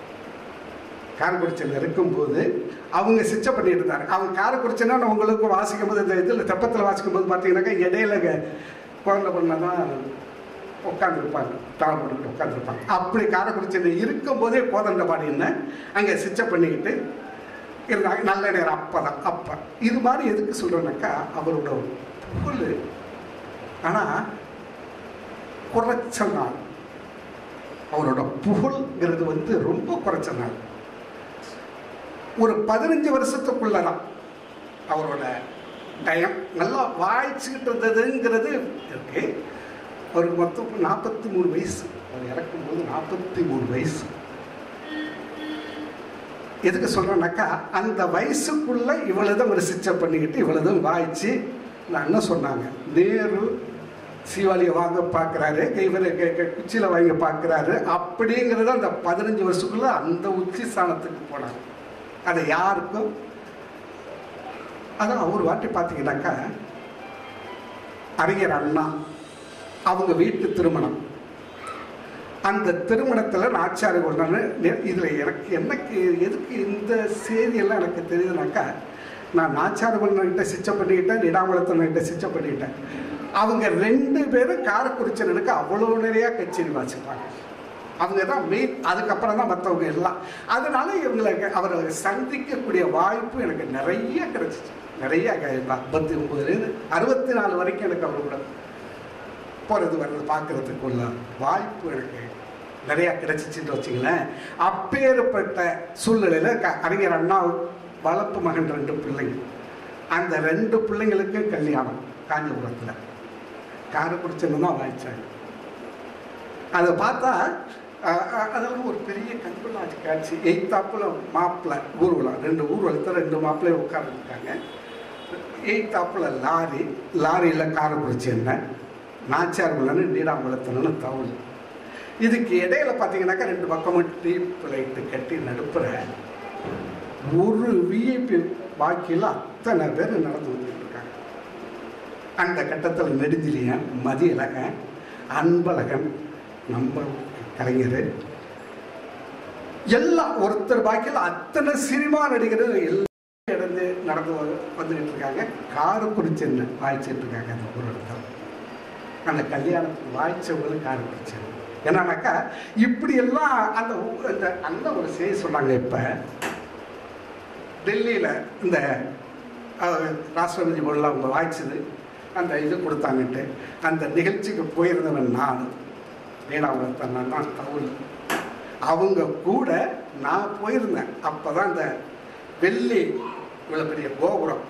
Speaker 3: காரக்குடிச்சல் இருக்கும்போது அவங்க சிச்சை பண்ணிட்டு இருந்தாங்க அவங்க காரக்குடிச்சனா உங்களுக்கு வாசிக்கும் போது இந்த இதில் தெப்பத்தில் வாசிக்கும் போது பார்த்தீங்கன்னாக்கா இடையில குழந்தை பொண்ணை தான் உட்காந்துருப்பாங்க தாழ் போட்டுக்கிட்டு உட்காந்துருப்பாங்க அப்படி காரைக்குடிச்சல் இருக்கும் போதே கோதண்டபாடின்னு அங்கே சிச்சை பண்ணிக்கிட்டு இருந்தாங்க நல்ல நேரம் அப்போ தான் அப்போ இது மாதிரி எதுக்கு சொல்கிறேன்னாக்கா அவரோட புகழ் ஆனால் குறைச்ச நாள் அவரோட புகழ்ங்கிறது வந்து ரொம்ப குறைச்ச நாள் ஒரு பதினஞ்சு வருஷத்துக்குள்ள தான் அவரோட டயம் நல்லா வாய்ச்சிக்கிட்டு இருந்ததுங்கிறது இருக்கு அவருக்கு மொத்தம் நாற்பத்தி மூணு வயசு அவர் இறக்கும்போது நாற்பத்தி மூணு வயசு எதுக்கு சொல்கிறேன்னாக்கா அந்த வயசுக்குள்ள இவ்வளவுதான் ஒரு சிச்சை பண்ணிக்கிட்டு இவ்வளவுதான் வாய்ச்சி நான் என்ன சொன்னாங்க நேரு சீவாலியை வாங்க பார்க்குறாரு கைவரை குச்சியில் வாங்கி பார்க்குறாரு அப்படிங்கிறது அந்த பதினஞ்சு வருஷத்துக்குள்ள அந்த உச்சி ஸ்தானத்துக்கு போனாங்க அதை யாருக்கும் அதான் ஒரு வாட்டி பார்த்தீங்கன்னாக்கா அறிஞர் அண்ணா அவங்க வீட்டு திருமணம் அந்த திருமணத்தில் நாச்சாரி கொண்டான்னு இதில் எனக்கு எனக்கு எதுக்கு இந்த செய்தியெல்லாம் எனக்கு தெரியுதுனாக்கா நான் நாச்சாரி கொண்டன்கிட்ட சிச்ச பண்ணிக்கிட்டேன் நிடாமலத்தன்கிட்ட சிச்ச பண்ணிக்கிட்டேன் அவங்க ரெண்டு பேரும் காரக்குறிச்சனுக்கு அவ்வளோ நிறையா கச்சேரி வாசிப்பாங்க அவங்க தான் மெயின் அதுக்கப்புறம் தான் மற்றவங்க எல்லாம் அதனால இவங்களுக்கு அவரை சந்திக்கக்கூடிய வாய்ப்பு எனக்கு நிறைய கிடைச்சிச்சு நிறைய ஐம்பத்தி ஒம்பதுலேருந்து அறுபத்தி நாலு வரைக்கும் எனக்கு அவர் கூட போகிறது வர்றது பார்க்கறதுக்குள்ள வாய்ப்பு எனக்கு நிறையா கிடைச்சிச்சுன்னு வச்சுங்களேன் அப்பேற்பட்ட சூழ்நிலையில் க அறிஞர் அண்ணா வளர்ப்பு மகன் ரெண்டு பிள்ளைங்க அந்த ரெண்டு பிள்ளைங்களுக்கு கல்யாணம் காஞ்சிபுரத்தில் காரைக்குடிச்சன்னு தான் வாய்ச்சாங்க அதை பார்த்தா அஹ், அஹ், அதெல்லாம் ஒரு பெரிய கண்கொள்ளாட்சி காட்சி எய்த்தாப்புல மாப்பிள்ளை ஊர்வலம் ரெண்டு ஊர்வலத்தில் ரெண்டு மாப்பிள்ளையும் உட்கார்ந்துருக்காங்க எய்த்தாப்புல லாரி லாரியில் காரைக்குறிச்சி என்ன நாச்சார்குலன்னு நீடாங்குளத்தனு தவுள் இதுக்கு இடையில பார்த்தீங்கன்னாக்கா ரெண்டு பக்கமும் டீப் லைட்டு கட்டி நடுப்புற ஒரு விஐபி பாக்கியில் அத்தனை பேர் நடந்து வந்துட்டு இருக்காங்க அந்த கட்டத்தில் நெடுஞ்சிலியன் மதியழகன் அன்பழகன் நம்ம கலைஞர் எல்லாம் ஒருத்தர் பாக்கியில் அத்தனை சினிமா நடிகர்கள் எல்லாம் இடந்து நடந்து வந்து- வந்துகிட்டு இருக்காங்க காரைக்குறிச்சென்ன வாய்ச்சிட்டு இருக்காங்க அந்த ஒரு இடத்துல அந்த கல்யாணத்துக்கு வாய்ச்சவங்களும் காரைக்குறிச்சென்ன என்னன்னாக்கா இப்படி எல்லாம் அந்த ஊ- அந்த அந்த ஒரு செய்தி சொன்னாங்க இப்போ டெல்லியில் இந்த அஹ், ராஷ்டிரபதி போல அவங்க வாய்ச்சது அந்த இது கொடுத்தாங்கன்ட்டு அந்த நிகழ்ச்சிக்கு போயிருந்தவன் நான் வீணாவரத்தன் தான் தவுள் அவங்க கூட நான் போயிருந்தேன் அப்போ தான் இந்த வெள்ளி இவ்வளோ பெரிய கோபுரம்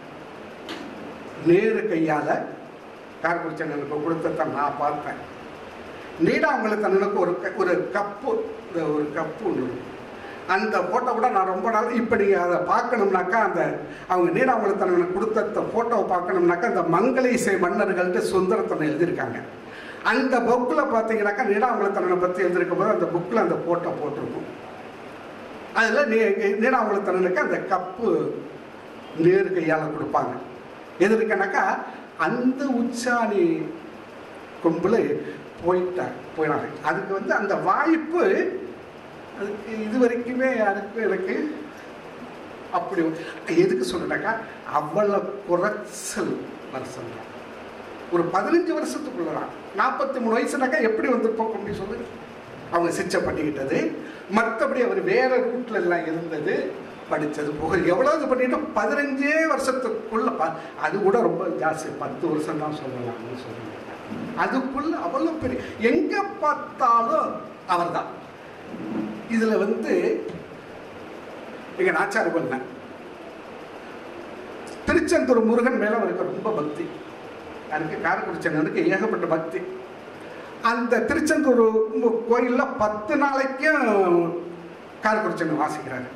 Speaker 3: நேரு கையால் கார்குடிச்சனுக்கு கொடுத்தத நான் பார்த்தேன் நீடாமங்கலத்தனுக்கு ஒரு க- ஒரு கப்பு இந்த ஒரு கப்பு ஒன்று இருக்கும். அந்த ஃபோட்டோ கூட நான் ரொம்ப நாள் இப்போ நீங்கள் அதை பார்க்கணும்னாக்கா அந்த அவங்க நீடாமங்கலத்தனுக்கு கொடுத்த ஃபோட்டோவை பார்க்கணும்னாக்கா அந்த மங்கள இசை மன்னர்கள்ட்டு சுந்தரத்தனை எழுதியிருக்காங்க அந்த புக்கில் பார்த்தீங்கன்னாக்கா நீடாமங்கலத்தனை பற்றி எழுதியிருக்கும் போது அந்த புக்கில் அந்த ஃபோட்டோ போட்டிருக்கும் அதில் நீ நீடாமங்கலத்தனனுக்கு அந்த கப்பு நேரு கையால் கொடுப்பாங்க எதற்குனாக்கா அந்த உச்சாணி கும்பல் போயிட்டாங்க போயினாங்க அதுக்கு வந்து அந்த வாய்ப்பு அதுக்கு இது வரைக்குமே யாருக்கும் எனக்கு அப்படி எதுக்கு சொல்றேனாக்கா அவ்வளோ குறைச்சல் வருஷம் தான். ஒரு பதினஞ்சு வருஷத்துக்குள்ளதான் நாற்பத்தி மூணு வயசுனாக்கா எப்படி வந்திருப்போம் அப்படி சொல்லுங்க அவங்க சிச்சை பண்ணிக்கிட்டது மற்றபடி அவர் வேற ரூட்ல எல்லாம் இருந்தது படித்தது போக எவ்வளவு பண்ணிட்டு பதினஞ்சே வருஷத்துக்குள்ள ப- அது கூட ரொம்ப ஜாஸ்தி பத்து வருஷம் தான் சொல்லலாம்னு சொல்லுவாங்க அதுக்குள்ள அவ்வளோ பெரிய எங்க பார்த்தாலும் அவர்தான் இதுல வந்து எங்க நாச்சாரி பண்ண திருச்செந்தூர் முருகன் மேல அவருக்கு ரொம்ப பக்தி எனக்கு காரக்குடிச்சனுக்கு ஏகப்பட்ட பக்தி அந்த திருச்செந்தூர் மு- கோயில்ல பத்து நாளைக்கும் காரக்குடிச்சன் வாசிக்கிறாரு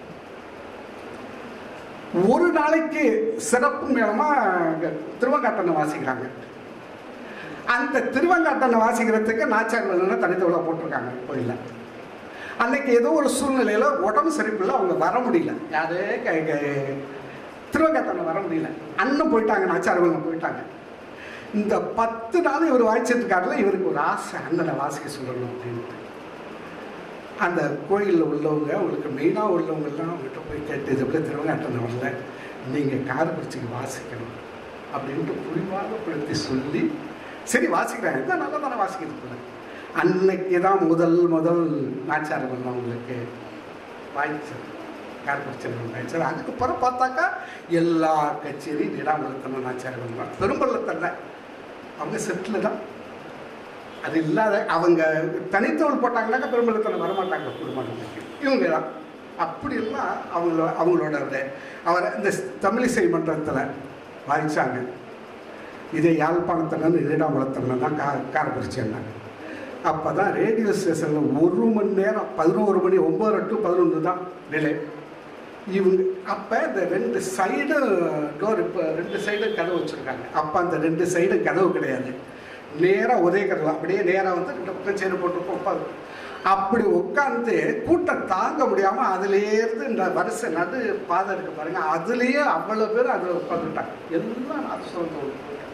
Speaker 3: ஒரு நாளைக்கு சிறப்பு மேலமா திருவங்காட்டனை வாசிக்கிறாங்க அந்த திருவங்காட்டனை வாசிக்கிறதுக்கு நாச்சாரியர்கள் தனித்தவளை போட்டிருக்காங்க கோயில்ல அன்னைக்கு ஏதோ ஒரு சூழ்நிலையில உடம்பு சரிப்பில்லை அவங்க வர முடியல யாரு க- க- திருவங்காட்டனை வர முடியல அண்ணன் போயிட்டாங்க நாச்சாரியர்கள் போயிட்டாங்க இந்த பத்து நாள் இவர் வாய்ச்சிட்டு இருக்காருல இவருக்கு ஒரு ஆசை அண்ணனை வாசிக்க சொல்லணும் அப்படின்ட்டு அந்த கோயிலில் உள்ளவங்க உங்களுக்கு மெயினாக உள்ளவங்கெல்லாம் அவங்ககிட்ட போய் கேட்டு இது எப்படி திருவங்காட்டனை வரல நீங்கள் காரக்குறிச்சிக்கு வாசிக்கணும் அப்படின்ட்டு புரிவாகப்படுத்தி சொல்லி சரி வாசிக்கிறாங்க தான் நல்லா தானே வாசிக்கிறது அன்னைக்கு தான் முதல் முதல் நாச்சாரம் அவங்களுக்கு வாய்ச்சது கார்பரேஷன் வாய்ச்சது அதுக்கப்புறம் பார்த்தாக்கா எல்லா கச்சேரியும் நிடாமலத்தன நாச்சாரம் தான் பெரும்பள்ளத்தன்ன அவங்க செட்டில் தான் அது இல்லாத அவங்க தனித்தவள் போட்டாங்கன்னாக்கா பெரும்பள்ளத்தனை வரமாட்டாங்க குடும்பத்துக்கு இவங்க தான் அப்படியெல்லாம் அவங்கள அவங்களோட ஒரு- அவர் இந்த தமிழிசை மன்றத்தில் வாய்ச்சாங்க இதே யாழ்ப்பாணத்தில் நீடாமலத்தில் தான் கா காரப்பரிச்சாங்க அப்போ தான் ரேடியோ ஸ்டேஷனில் ஒரு மணி நேரம் பதினோரு மணி ஒம்பது டு பதினொன்று தான் டிலே இவங்க அப்போ இந்த ரெண்டு சைடு டோர் இப்போ ரெண்டு சைடும் கதவு வச்சுருக்காங்க அப்போ அந்த ரெண்டு சைடும் கதவு கிடையாது நேராக ஒரே கதவு அப்படியே நேராக வந்து ரெண்டு பக்கம் சேரு போட்டுருப்போம் அப்ப அப்படி உட்கார்ந்து கூட்டம் தாங்க முடியாம அதுலயே இருந்து இந்த வரிசை நடு பாதை இருக்கு பாருங்க அதுலயே அவ்வளவு பேர் அதுல உட்காந்துட்டாங்க எல்லாம் நாதஸ்வரம்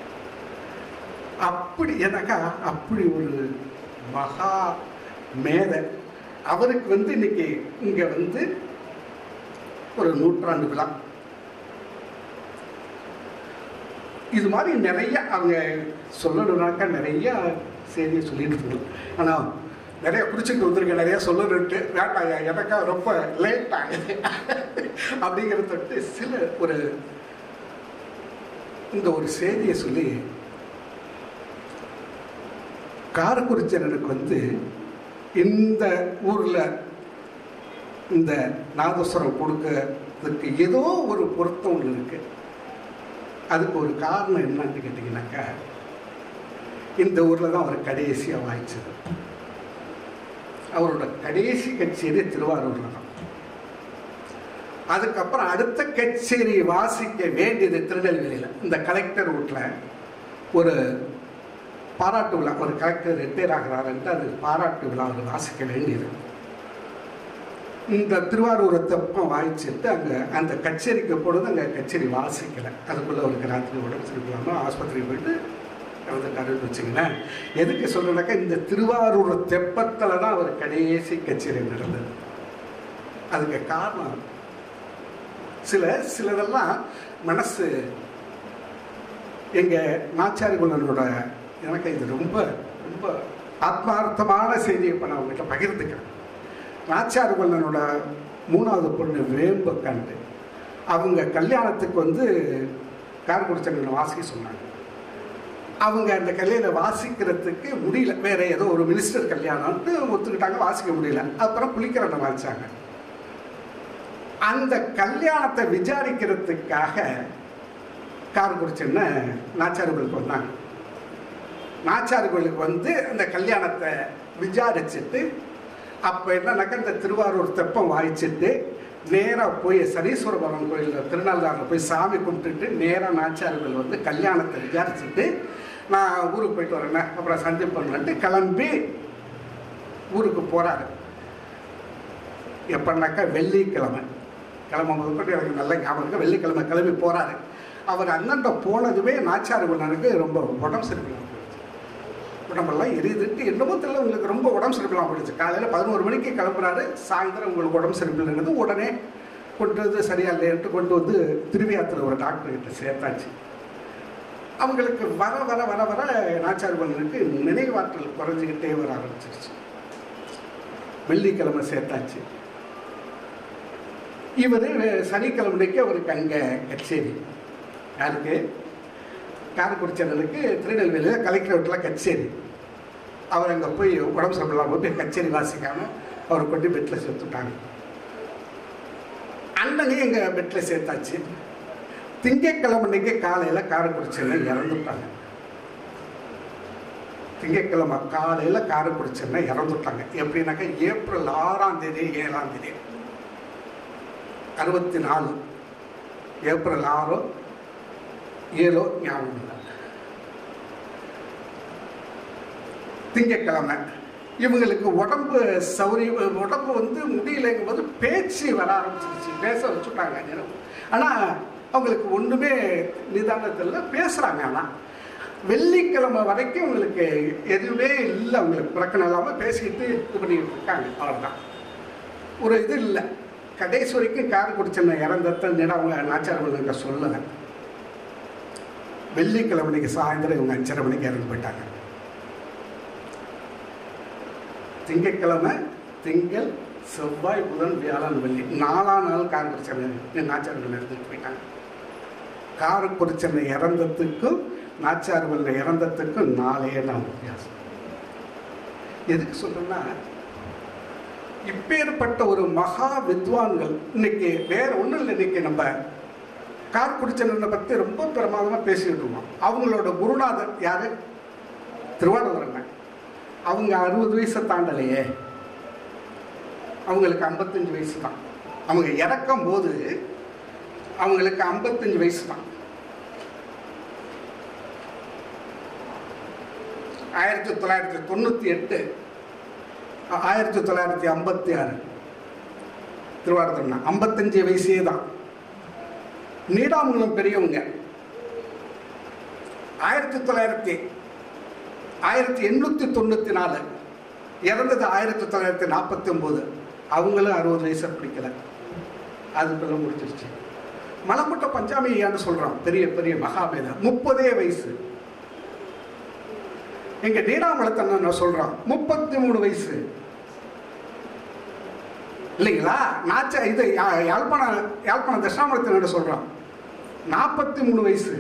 Speaker 3: அப்படி எனக்கா அப்படி ஒரு மகா மேதை அவருக்கு வந்து இன்னைக்கு இங்க வந்து ஒரு நூற்றாண்டு விழா இது மாதிரி நிறைய அவங்க சொல்லணும்னாக்கா நிறைய செய்தியை சொல்லிட்டு இருக்கணும் ஆனால் நிறைய குடிச்சிட்டு வந்திருக்கேன் நிறைய சொல்லணுன்ட்டு வேண்டாம் எனக்கா ரொம்ப லேட் ஆகுது அப்படிங்கிறத தொட்டு சில ஒரு இந்த ஒரு செய்தியை சொல்லி காரக்குறிச்சனனுக்கு வந்து இந்த ஊரில் இந்த நாதஸ்வரம் கொடுக்கறதுக்கு ஏதோ ஒரு பொருத்தம் ஒன்று இருக்கு அதுக்கு ஒரு காரணம் என்னன்னு கேட்டிங்கனாக்கா இந்த ஊரில் தான் அவர் கடைசியாக வாய்ச்சது அவரோட கடைசி கச்சேரி திருவாரூரில் தான் அதுக்கப்புறம் அடுத்த கச்சேரி வாசிக்க வேண்டியது திருநெல்வேலியில் இந்த கலெக்டர் வீட்டில் ஒரு பாராட்டு விழா ஒரு கலெக்டர் ரிட்டையர் ஆகிறாருன்ட்டு அது பாராட்டு விழா அவர் வாசிக்க வேண்டியது இந்த திருவாரூரை தப்பம் வாய்ச்சிட்டு அங்கே அந்த கச்சேரிக்கு பொழுது அங்கே கச்சேரி வாசிக்கலை அதுக்குள்ளே அவருக்கு ராத்திரி உடம்பு சரியில்லாமல் ஆஸ்பத்திரி போயிட்டு இறந்துட்டாருன்னு வச்சுங்களேன் எதுக்கு சொல்றேன்னாக்கா இந்த திருவாரூர் தெப்பத்தில் தான் அவர் கடைசி கச்சேரி நடந்தது அதுக்கு காரணம் சில சிலதெல்லாம் மனசு எங்க நாச்சாரி குள்ளனோட எனக்கு இது ரொம்ப ரொம்ப ஆத்மார்த்தமான செய்தியை இப்போ நான் உங்ககிட்ட பகிர்ந்துக்கிறேன் நாச்சாரி குள்ளனோட மூணாவது பொண்ணு வேம்பு கண்டு அவங்க கல்யாணத்துக்கு வந்து காரக்குடிச்சங்க வாசிக்க சொன்னாங்க அவங்க அந்த கல்யாணம் வாசிக்கிறதுக்கு முடியல வேற ஏதோ ஒரு மினிஸ்டர் கல்யாணம்னு ஒத்துக்கிட்டாங்க வாசிக்க முடியல அப்புறம் புலிக்கரண்டை வாசிச்சாங்க அந்த கல்யாணத்தை விசாரிக்கிறதுக்காக காரக்குறிச்சின்னு நாச்சாரிகளுக்கு வந்தாங்க நாச்சாரிகளுக்கு வந்து அந்த கல்யாணத்தை விசாரிச்சுட்டு அப்போ என்னன்னாக்கா இந்த திருவாரூர் தெப்பம் வாய்ச்சிட்டு நேராக போய் சனீஸ்வரபுரம் கோயிலில் திருநள்ளாறில் போய் சாமி கும்பிட்டுட்டு நேராக நாச்சாரிகள் வந்து கல்யாணத்தை விசாரிச்சுட்டு நான் ஊருக்கு போயிட்டு வரேண்ணே அப்புறம் சந்திப்பேன்ட்டு கிளம்பி ஊருக்கு போகிறாரு எப்படின்னாக்கா வெள்ளிக்கிழமை கிளம்பும் போது கூட எனக்கு நல்ல ஞாபகம் இருக்கு வெள்ளிக்கிழமை கிளம்பி போகிறாரு அவர் அண்ணன்ட்ட போனதுமே நாச்சாரி குள்ளனுக்கு ரொம்ப உடம்பு சரியில்லாம போயிடுச்சு உடம்பெல்லாம் எரியுதுட்டு என்னமோ தெரியல உங்களுக்கு ரொம்ப உடம்பு சரியில்லாம போயிடுச்சு காலையில் பதினோரு மணிக்கு கிளம்புறாரு சாயந்தரம் உங்களுக்கு உடம்பு சரியில்லைங்கிறது உடனே கொண்டு வந்து சரியா இல்லைன்ட்டு கொண்டு வந்து திருவியாத்தில் ஒரு டாக்டர் கிட்ட சேர்த்தாச்சு அவங்களுக்கு வர வர வர வர நாச்சாரி குள்ளனுக்கு நினைவாற்றல் குறைஞ்சிக்கிட்டே வர ஆரம்பிச்சிருச்சு வெள்ளிக்கிழமை சேர்த்தாச்சு இவர் சனிக்கிழமைக்கு அவருக்கு அங்கே கச்சேரி யாருக்கு காரக்குடிச்சனலுக்கு திருநெல்வேலியில் கலெக்டர் வீட்டில் கச்சேரி அவர் அங்கே போய் உடம்பு சரியில்லாம போய் கச்சேரி வாசிக்காமல் அவரை கொண்டு பெட்டில் சேர்த்துட்டாங்க அண்ணனையும் எங்கள் பெட்டில் சேர்த்தாச்சு திங்கட்கிழமைக்கு காலையில் காரக்குடிச்சனை இறந்துட்டாங்க திங்கட்கிழமை காலையில் காரக்குடிச்சனை இறந்துட்டாங்க எப்படின்னாக்கா ஏப்ரல் ஆறாம் தேதி ஏழாம் தேதி அறுபத்தி நாலு ஏப்ரல் ஆறோ ஏழோ ஞாபகம் இல்லை திங்கட்கிழமை இவங்களுக்கு உடம்பு சௌரியம் உடம்பு வந்து முடியலைங்கும் போது பேச்சு வர ஆரம்பிச்சிருச்சு பேச வச்சுட்டாங்க நேரம் ஆனால் அவங்களுக்கு ஒன்றுமே நிதானத்தில் பேசுகிறாங்க ஆனால் வெள்ளிக்கிழமை வரைக்கும் அவங்களுக்கு எதுவுமே இல்லை அவங்களுக்கு பிரச்சனை இல்லாமல் பேசிக்கிட்டு இது பண்ணிக்கிட்டு இருக்காங்க அவ்வளோதான் ஒரு இது இல்லை கடைசி வரைக்கும் கார் குடிச்சன இறந்தத்தை அவங்க நாச்சாரவங்க சொல்லலை வெள்ளிக்கிழமைக்கு சாயந்தரம் இவங்க அஞ்சரை மணிக்கு இறந்து போயிட்டாங்க திங்கட்கிழமை திங்கள் செவ்வாய் புதன் வியாழன் வெள்ளி நாலாம் நாள் கார் குடிச்சனை நாச்சாரவங்க இறந்துட்டு போயிட்டாங்க கார் குடிச்சனை இறந்ததுக்கும் நாச்சாரவங்க இறந்ததுக்கும் நாலே நாள் வித்தியாசம் எதுக்கு சொல்றேன்னா இப்பேற்பட்ட ஒரு மகா வித்வான்கள் இன்னைக்கு வேற ஒன்றும் இல்லை இன்னைக்கு நம்ம கார்குடிச்சனனை பற்றி ரொம்ப பிரமாதமாக பேசிக்கிட்டு இருக்கோம் அவங்களோட குருநாதர் யாரு திருவாரூரங்க அவங்க அறுபது வயசை தாண்டலையே அவங்களுக்கு ஐம்பத்தஞ்சு வயசு தான் அவங்க இறக்கும் போது அவங்களுக்கு ஐம்பத்தஞ்சு வயசு தான் ஆயிரத்தி தொள்ளாயிரத்தி தொண்ணூற்றி எட்டு ஆயிரத்தி தொள்ளாயிரத்தி ஐம்பத்தி ஆறு திருவாரூர்னா ஐம்பத்தஞ்சு வயசே தான் நீடாமங்கலம் பெரியவங்க ஆயிரத்தி தொள்ளாயிரத்தி ஆயிரத்தி எண்ணூற்றி தொண்ணூற்றி நாலு இறந்தது ஆயிரத்தி தொள்ளாயிரத்தி நாற்பத்தி ஒம்பது அவங்களும் அறுபது வயசை பிடிக்கல அதுக்குள்ள முடிச்சிருச்சு மலமுட்ட பஞ்சாமியான்னு சொல்கிறான் பெரிய பெரிய மகாமேதா முப்பதே வயசு எங்க நீடாமலத்தண்ணன் நான் சொல்றான் முப்பத்தி மூணு வயசு இல்லைங்களா நாச்ச இது யா- யாழ்ப்பாண யாழ்ப்பாண தட்சிணாமலத்தினர் சொல்றான் நாற்பத்தி மூணு வயசு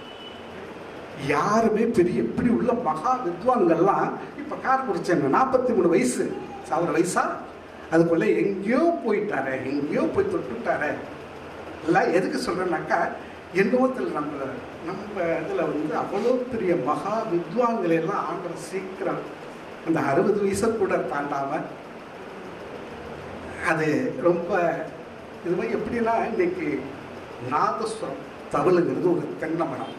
Speaker 3: யாருமே பெரிய இப்படி உள்ள மகா வித்வான்கள்லாம் இப்ப கார் குடிச்சேன் நாற்பத்தி மூணு வயசு சாவர வயசா அதுக்குள்ள எங்கேயோ போயிட்டாரே எங்கேயோ போய் தொட்டுட்டாரே எல்லாம் எதுக்கு சொல்றேன்னாக்கா என்னவத்தில் நம்ம நம்ம இதில் வந்து அவ்வளோ பெரிய மகா வித்வான்களை எல்லாம் ஆண்டுற சீக்கிரம் அந்த அறுபது வயசை கூட தாண்டாம அது ரொம்ப இது மாதிரி எப்படின்னா இன்னைக்கு நாதஸ்வரம் தவளுங்கிறது ஒரு தென்னை மரம்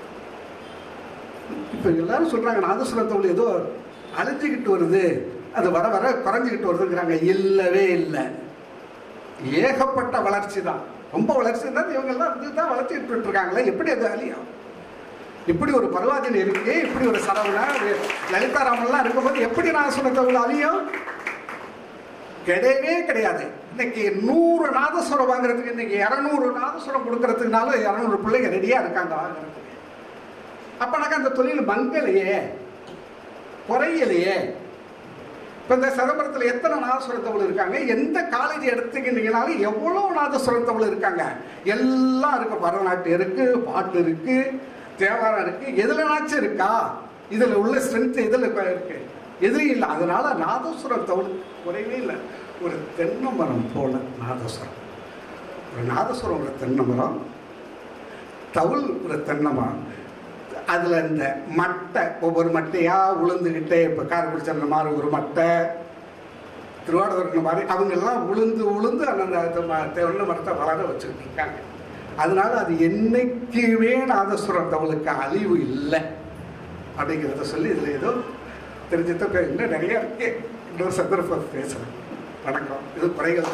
Speaker 3: இப்போ எல்லாரும் சொல்றாங்க நாதஸ்வரம் தவள் ஏதோ அழிஞ்சுக்கிட்டு வருது அது வர வர குறைஞ்சிக்கிட்டு வருதுங்கிறாங்க இல்லவே இல்லை ஏகப்பட்ட வளர்ச்சி தான் ரொம்ப வளர்ச்சி தான் இவங்கெல்லாம் இதுதான் வளர்த்திட்டு இருக்காங்களே எப்படி அது அழியும் இப்படி ஒரு பருவாதின் இருக்கு இப்படி ஒரு சரவணா ஒரு லலிதாராமன்லாம் இருக்கும்போது எப்படி நான் சொன்ன அழியும் கிடையவே கிடையாது இன்னைக்கு நூறு நாதஸ்வரம் வாங்குறதுக்கு இன்னைக்கு இரநூறு நாதஸ்வரம் கொடுக்கறதுக்குனால இரநூறு பிள்ளைங்க ரெடியா இருக்காங்க வாங்குறதுக்கு அப்பனாக்கா அந்த தொழில் மங்கலையே குறையலையே இப்போ இந்த சிதம்பரத்தில் எத்தனை நாதஸ்வரத்தவள் இருக்காங்க எந்த காலேஜ் எடுத்துக்கிட்டீங்கனாலும் எவ்வளோ நாதஸ்வரத்தவள் இருக்காங்க எல்லாம் இருக்கு பரதநாட்டியம் இருக்கு பாட்டு இருக்கு தேவாரம் இருக்கு எதுலனாச்சும் இருக்கா இதில் உள்ள ஸ்ட்ரென்த் இதில் இருக்கு எதுலையும் இல்லை அதனால நாதஸ்வரம் தவள் குறைவே இல்லை ஒரு தென்னை மரம் போல நாதஸ்வரம் ஒரு நாதஸ்வரம் ஒரு தென்னை மரம் தவுள் ஒரு தென்னை மரம் அதில் இந்த மட்டை ஒவ்வொரு மட்டையாக உளுந்துக்கிட்டே இப்போ காரக்குடிச்சந்த மாதிரி ஒரு மட்டை திருவாரூர் மாதிரி அவங்கெல்லாம் உளுந்து உளுந்து அந்த தென்னை மரத்தை வளர வச்சுக்கிட்டு இருக்காங்க அதனால அது என்னைக்குமே நாதஸ்வரம் தவளுக்கு அழிவு இல்லை அப்படிங்கிறத சொல்லி இதில் ஏதோ தெரிஞ்சத பே- இன்னும் நிறைய இருக்கு இன்னொரு சந்தர்ப்பம் பேசுகிறேன் வணக்கம் இது குறைகள்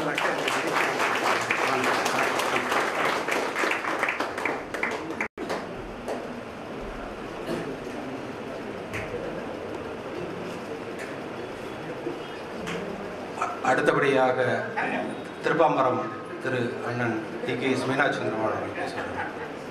Speaker 4: அ- அடுத்தபடியாக திருப்பாம்பரம் திரு அண்ணன் டி கே மீனாட்சி சந்திரபால் அவர்கள் பேசுகிறார்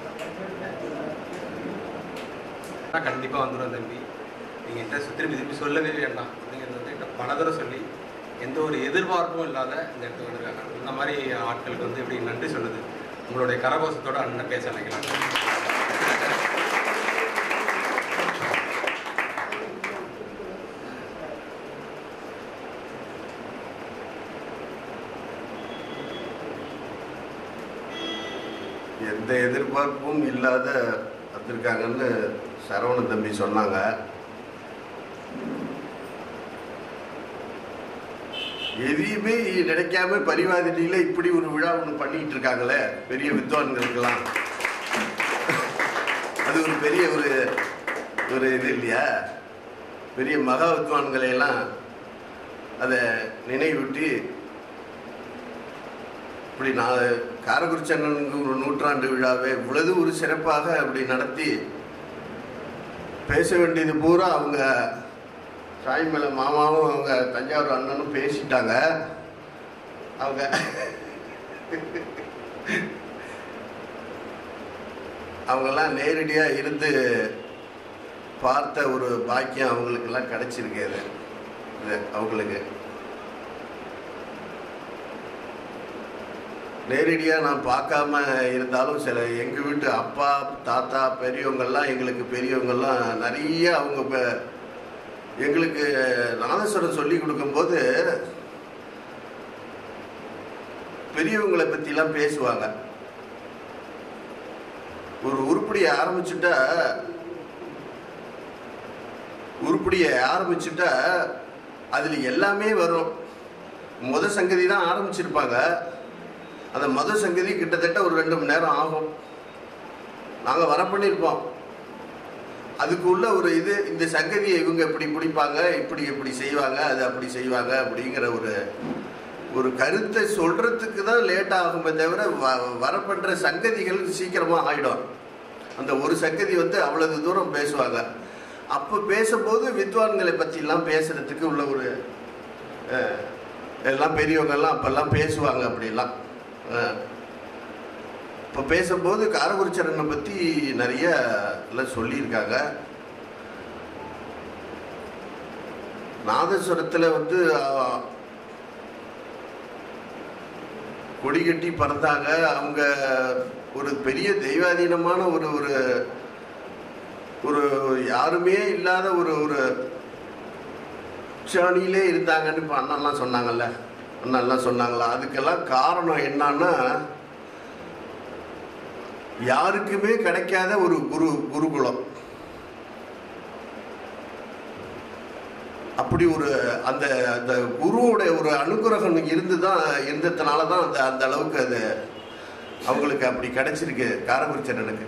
Speaker 4: கண்டிப்பாக வந்துடும் தம்பி நீங்கள் என்கிட்ட சு- திருப்பி திருப்பி சொல்லவே வேண்டாம் நீங்கள் வந்து என்கிட்ட பல தடவை சொல்லி எந்த ஒரு எதிர்பார்ப்பும் இல்லாத இந்த இடத்துக்கு வந்திருக்காங்க இந்த மாதிரி ஆட்களுக்கு வந்து எப்படி நன்றி சொல்லுது உங்களுடைய கரகோஷத்தோட அண்ணன் பேச நினைக்கலாம்
Speaker 5: எந்த எதிர்பார்ப்பும் இல்லாத வந்திருக்காங்கன்னு சரவண தம்பி சொன்னாங்க எதையுமே நினைக்காம பரிவாதினியில இப்படி ஒரு விழா ஒன்று பண்ணிட்டு இருக்காங்களே பெரிய வித்வான்களுக்கெல்லாம் அது ஒரு பெரிய ஒரு ஒரு இது இல்லையா பெரிய மகா வித்வான்களை எல்லாம் அதை நினைவூட்டி இப்படி நான் காரக்குறிச்சி அண்ணனுக்கு ஒரு நூற்றாண்டு விழாவை இவ்வளவு ஒரு சிறப்பாக அப்படி நடத்தி பேச வேண்டியது பூரா அவங்க சாய்மலை மாமாவும் அவங்க தஞ்சாவூர் அண்ணனும் பேசிட்டாங்க அவங்க அவங்கெல்லாம் நேரடியாக இருந்து பார்த்த ஒரு பாக்கியம் அவங்களுக்கெல்லாம் கிடைச்சிருக்கு இது இது அவங்களுக்கு நேரடியாக நான் பார்க்காம இருந்தாலும் சில எங்கள் வீட்டு அப்பா தாத்தா பெரியவங்கெல்லாம் எங்களுக்கு பெரியவங்கெல்லாம் நிறைய அவங்க ப- எங்களுக்கு நாதஸ்வரம் சொல்லி கொடுக்கும்போது பெரியவங்களை பற்றிலாம் பேசுவாங்க ஒரு உருப்படியை ஆரம்பிச்சுட்டா உருப்படியை ஆரம்பிச்சுட்டா அதில் எல்லாமே வரும் முத சங்கதி தான் ஆரம்பிச்சிருப்பாங்க அந்த மொத சங்கதி கிட்டத்தட்ட ஒரு ரெண்டு மணி நேரம் ஆகும் நாங்கள் வர பண்ணியிருப்போம் அதுக்குள்ள ஒரு இது இந்த சங்கதியை இவங்க இப்படி பிடிப்பாங்க இப்படி இப்படி செய்வாங்க அது அப்படி செய்வாங்க அப்படிங்கிற ஒரு ஒரு கருத்தை சொல்றதுக்கு தான் லேட் ஆகுமே தவிர வ- வரப்படுற சங்கதிகள் சீக்கிரமா ஆயிடும் அந்த ஒரு சங்கதி வந்து அவ்வளவு தூரம் பேசுவாங்க அப்போ பேசும்போது வித்வான்களை பற்றிலாம் பேசுறதுக்கு உள்ள ஒரு அஹ், எல்லாம் பெரியவங்க எல்லாம் அப்பெல்லாம் பேசுவாங்க அப்படிலாம் அஹ், இப்போ பேசும்போது காரகுருச்சரனை பற்றி நிறைய எல்லாம் சொல்லியிருக்காங்க நாதஸ்வரத்தில் வந்து அஹ், கொடி கட்டி பறந்தாங்க அவங்க ஒரு பெரிய தெய்வாதீனமான ஒரு ஒரு ஒரு யாருமே இல்லாத ஒரு ஒரு உச்சாணியிலே இருந்தாங்கன்னு இப்போ அண்ணன்லாம் சொன்னாங்கல்ல அண்ணன்லாம் சொன்னாங்களா அதுக்கெல்லாம் காரணம் என்னன்னா யாருக்குமே கிடைக்காத ஒரு குரு குருகுலம் அப்படி ஒரு அந்த அந்த குருவோட ஒரு அனுகிரகம் இருந்து தான் இருந்ததுனால தான் அந்த அந்த அளவுக்கு அது அவங்களுக்கு அப்படி கிடைச்சிருக்கு காரகுருச்சரனுக்கு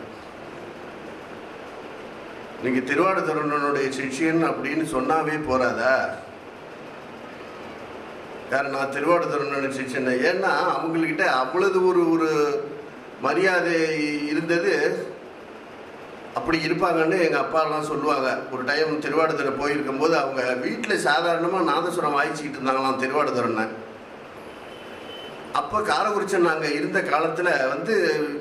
Speaker 5: நீங்க திருவாடுதுறனுடைய சிஷ்யன் அப்படின்னு சொன்னாவே போறாதா யார் நான் திருவாடுதுறனுடைய சிஷ்யன் ஏன்னா அவங்கக்கிட்ட அவ்வளவு ஒரு ஒரு மரியாதை இருந்தது அப்படி இருப்பாங்கன்னு எங்கள் அப்பாலாம் சொல்லுவாங்க ஒரு டைம் திருவாடுதுறை போயிருக்கும் போது அவங்க வீட்டில் சாதாரணமாக நாதசுரம் வாய்ச்சிக்கிட்டு இருந்தாங்களாம் திருவாடுதுறைன்னு அப்போ காரகுறிச்சன் நாங்கள் இருந்த காலத்தில் வந்து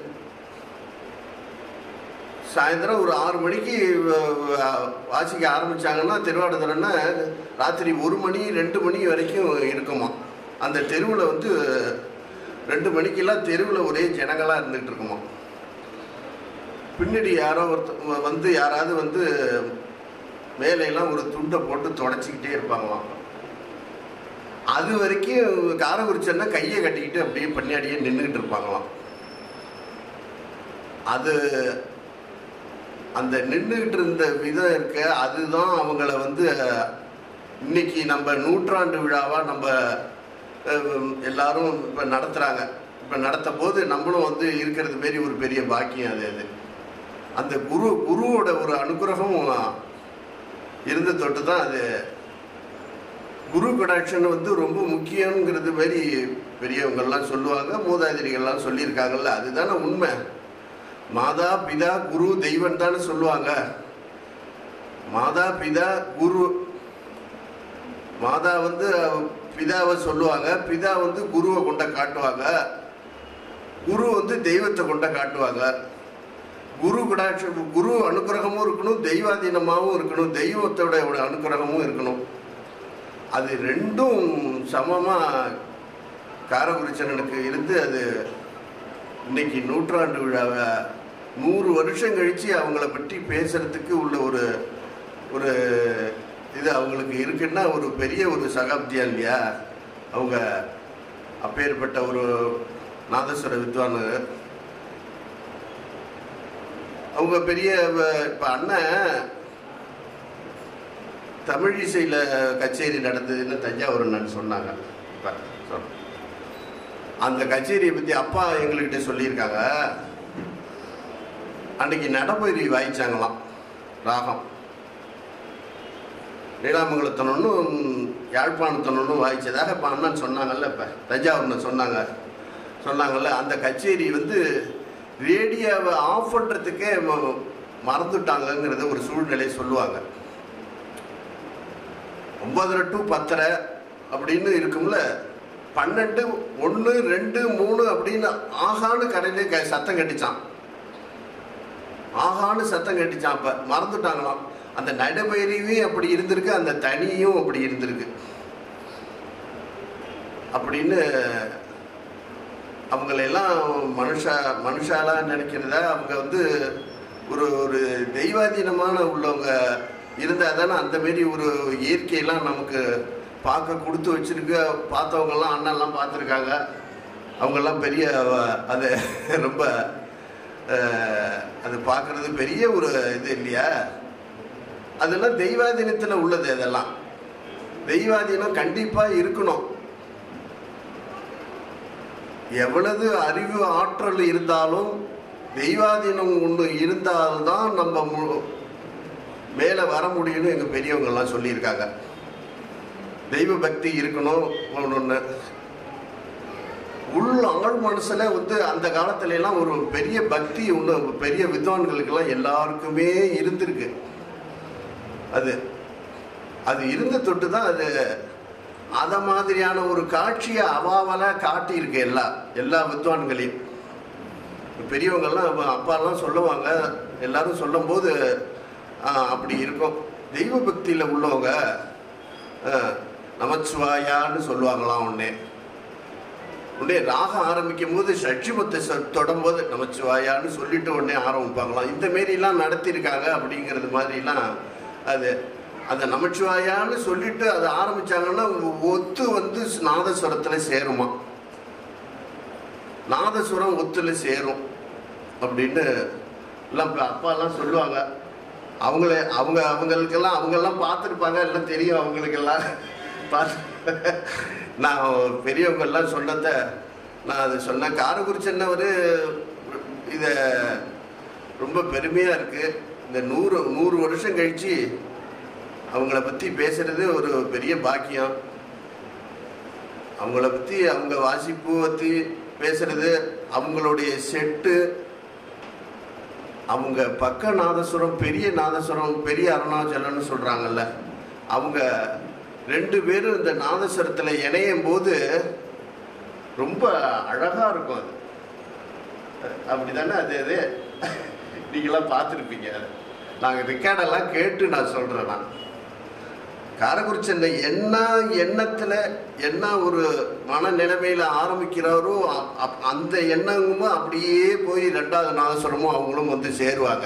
Speaker 5: சாயந்தரம் ஒரு ஆறு மணிக்கு வ- வ- வாசிக்க ஆரம்பிச்சாங்கன்னா திருவாடுதுறைன்னா ராத்திரி ஒரு மணி ரெண்டு மணி வரைக்கும் இருக்குமா அந்த தெருவில் வந்து ரெண்டு மணிக்கெல்லாம் தெருவில் ஒரே ஜனங்களாக இருந்துகிட்டு இருக்குமா பின்னாடி யாரோ ஒருத்த வந்து யாராவது வந்து மேலையெல்லாம் ஒரு துண்டை போட்டு தொடச்சிக்கிட்டே இருப்பாங்களாம் அது வரைக்கும் காரகுறிச்சன்னா கையை கட்டிக்கிட்டு அப்படியே பின்னாடியே நின்றுக்கிட்டு இருப்பாங்களாம் அது அந்த நின்றுகிட்டு இருந்த விதம் இருக்க அதுதான் அவங்கள வந்து இன்னைக்கு நம்ம நூற்றாண்டு விழாவா நம்ம அஹ், எல்லாரும் இப்போ நடத்துகிறாங்க இப்போ நடத்தும் போது நம்மளும் வந்து இருக்கிறது மாரி ஒரு பெரிய பாக்கியம் அது அது அந்த குரு குருவோட ஒரு அனுகிரகம் இருந்த தொட்டு தான் அது குரு கடாட்சன் வந்து ரொம்ப முக்கியங்கிறது மாதிரி பெரியவங்கெல்லாம் சொல்லுவாங்க மூதாதிரிகள்லாம் சொல்லியிருக்காங்கல்ல அதுதானே உண்மை மாதா பிதா குரு தெய்வம் தானே சொல்லுவாங்க மாதா பிதா குரு மாதா வந்து பிதாவை சொல்லுவாங்க பிதா வந்து குருவை கொண்ட காட்டுவாங்க குரு வந்து தெய்வத்தை கொண்ட காட்டுவாங்க குரு கடாட்சம் குரு அனுகிரகமும் இருக்கணும் தெய்வாதீனமாகவும் இருக்கணும் தெய்வத்தோட ஒரு அனுகிரகமும் இருக்கணும் அது ரெண்டும் சமமாக காரகுருச்சரனுக்கு இருந்து அது இன்னைக்கு நூற்றாண்டு விழாவை நூறு வருஷம் கழிச்சு அவங்கள பற்றி பேசுறதுக்கு உள்ள ஒரு ஒரு இது அவங்களுக்கு இருக்குன்னா ஒரு பெரிய ஒரு சகாப்தியா இல்லையா அவங்க அப்பேற்பட்ட ஒரு நாதஸ்வர வித்வான் அவங்க பெரிய இப்போ அண்ணன் தமிழ் இசையில் கச்சேரி நடந்ததுன்னு தஞ்சாவூர் அண்ணன் சொன்னாங்க இப்போ சொன்ன அந்த கச்சேரியை பற்றி அப்பா எங்கள்கிட்ட சொல்லியிருக்காங்க அன்னைக்கு நடப்பயிரி வாய்ச்சாங்களாம் ராகம் நீலாமங்கலத்தனொன்னும் யாழ்ப்பாணத்தனொன்னும் வாய்ச்சதாக இப்போ அண்ணன் சொன்னாங்கல்ல இப்போ தஞ்சாவூர்னு சொன்னாங்க சொன்னாங்கல்ல அந்த கச்சேரி வந்து ரேடியோவை ஆஃப் பண்ணுறதுக்கே ம- மறந்துட்டாங்கங்கிறத ஒரு சூழ்நிலை சொல்லுவாங்க ஒன்பதரை டு பத்தரை அப்படின்னு இருக்கும்ல பன்னெண்டு ஒன்று ரெண்டு மூணு அப்படின்னு ஆகான்னு கடையிலே க சத்தம் கட்டிச்சான் ஆகான்னு சத்தம் கட்டிச்சான் அப்போ மறந்துட்டாங்களாம் அந்த நடைபயிரியும் அப்படி இருந்திருக்கு அந்த தனியும் அப்படி இருந்திருக்கு அப்படின்னு அவங்களெல்லாம் மனுஷா மனுஷாலா நினைக்கிறத அவங்க வந்து ஒரு ஒரு தெய்வாதீனமான உள்ளவங்க இருந்தால் தானே அந்த மாரி ஒரு இயற்கையெல்லாம் நமக்கு பார்க்க கொடுத்து வச்சிருக்க பார்த்தவங்கெல்லாம் அண்ணன்லாம் பார்த்துருக்காங்க அவங்கெல்லாம் பெரிய அஹ், அது ரொம்ப அஹ், அது பார்க்குறது பெரிய ஒரு இது இல்லையா அதெல்லாம் தெய்வாதீனத்தில் உள்ளது அதெல்லாம் தெய்வாதீனம் கண்டிப்பாக இருக்கணும் எவ்வளவு அறிவு ஆற்றல் இருந்தாலும் தெய்வாதீனம் ஒன்று இருந்தால்தான் நம்ம மு- மேலே வர முடியும்னு எங்கள் பெரியவங்கெல்லாம் சொல்லியிருக்காங்க தெய்வ பக்தி இருக்கணும் ஒன்று உள்ள ஆழ் மனசுல வந்து அந்த காலத்துல எல்லாம் ஒரு பெரிய பக்தி ஒன்று பெரிய வித்வான்களுக்கெல்லாம் எல்லாருக்குமே இருந்திருக்கு அது அது இருந்த தொட்டு தான் அது அத மாதிரியான ஒரு காட்சியை அவாவலா காட்டியிருக்கு எல்லா எல்லா வித்வான்களையும் பெரியவங்கெல்லாம் அப்ப அப்பாலாம் சொல்லுவாங்க எல்லாரும் சொல்லும்போது ஆஹ், அப்படி இருக்கும் தெய்வ பக்தியில் உள்ளவங்க ஆஹ், நமச்சிவாயான்னு சொல்லுவாங்களாம் உடனே உடனே ராகம் ஆரம்பிக்கும் போது சட்சிமத்தை சொ- தொடும்போது நமச்சிவாயான்னு சொல்லிட்டு உடனே ஆரம்பிப்பாங்களாம் இந்த மாரிலாம் நடத்தியிருக்காங்க அப்படிங்கிறது மாதிரிலாம் அது அந்த நமச்சிவாயான்னு சொல்லிட்டு அதை ஆரம்பிச்சாங்கன்னா ஒத்து வந்து நாதஸ்வரத்துல சேருமா நாதஸ்வரம் ஒத்துல சேரும் அப்படின்னு எல்லாம் இப்ப அப்பாலாம் சொல்லுவாங்க அவங்கள அவங்க அவங்களுக்கெல்லாம் அவங்கெல்லாம் பார்த்துருப்பாங்க எல்லாம் தெரியும் அவங்களுக்கெல்லாம் பார்த்து நான் பெரியவங்கெல்லாம் சொன்னத நான் அது சொன்னேன் காரக்குறிச்சன்னவர் இதை ரொம்ப பெருமையாக இருக்குது இந்த நூறு நூறு வருஷம் கழித்து அவங்கள பற்றி பேசுறது ஒரு பெரிய பாக்கியம் அவங்கள பற்றி அவங்க வாசிப்பு பற்றி பேசுறது அவங்களுடைய செட்டு அவங்க பக்க நாதசுரம் பெரிய நாதசுரம் பெரிய அருணாச்சலம்னு சொல்கிறாங்கல்ல அவங்க ரெண்டு பேரும் இந்த நாதசுரத்தில் இணையும் போது ரொம்ப அழகாக இருக்கும் அது அப்படி தானே அது அது நீங்களாம் பார்த்துருப்பீங்க நாங்கள் ரெக்கார்டெல்லாம் கேட்டு நான் சொல்கிறேன் நான் காரக்குறிச்சன்ல என்ன எண்ணத்தில் என்ன ஒரு மனநிலைமையில் ஆரம்பிக்கிறாரோ அப்- அப்- அந்த எண்ணமும் அப்படியே போய் ரெண்டாவது நாதஸ்வரமும் அவங்களும் வந்து சேருவாங்க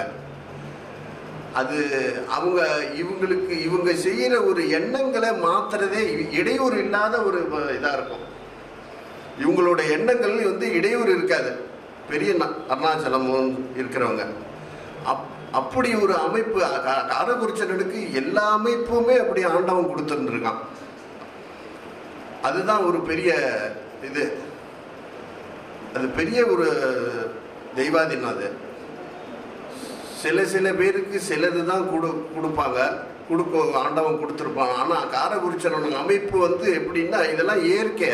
Speaker 5: அது அவங்க இவங்களுக்கு இவங்க செய்கிற ஒரு எண்ணங்களை மாத்துறதே இ- இடையூறு இல்லாத ஒரு இதாக இருக்கும் இவங்களோட எண்ணங்கள் வந்து இடையூறு இருக்காது பெரிய ந- அருணாச்சலம் இருக்கிறவங்க அப் அப்படி ஒரு அமைப்பு கா- காரக்குறிச்சனுக்கு எல்லா அமைப்புமே அப்படி ஆண்டவன் கொடுத்துருந்துருக்கான் அதுதான் ஒரு பெரிய இது அது பெரிய ஒரு தெய்வாதீனம் அது சில சில பேருக்கு சிலது தான் கொடு கொடுப்பாங்க கொடுக்க ஆண்டவன் கொடுத்துருப்பான் ஆனால் காரகுருச்சனோட அமைப்பு வந்து எப்படின்னா இதெல்லாம் இயற்கை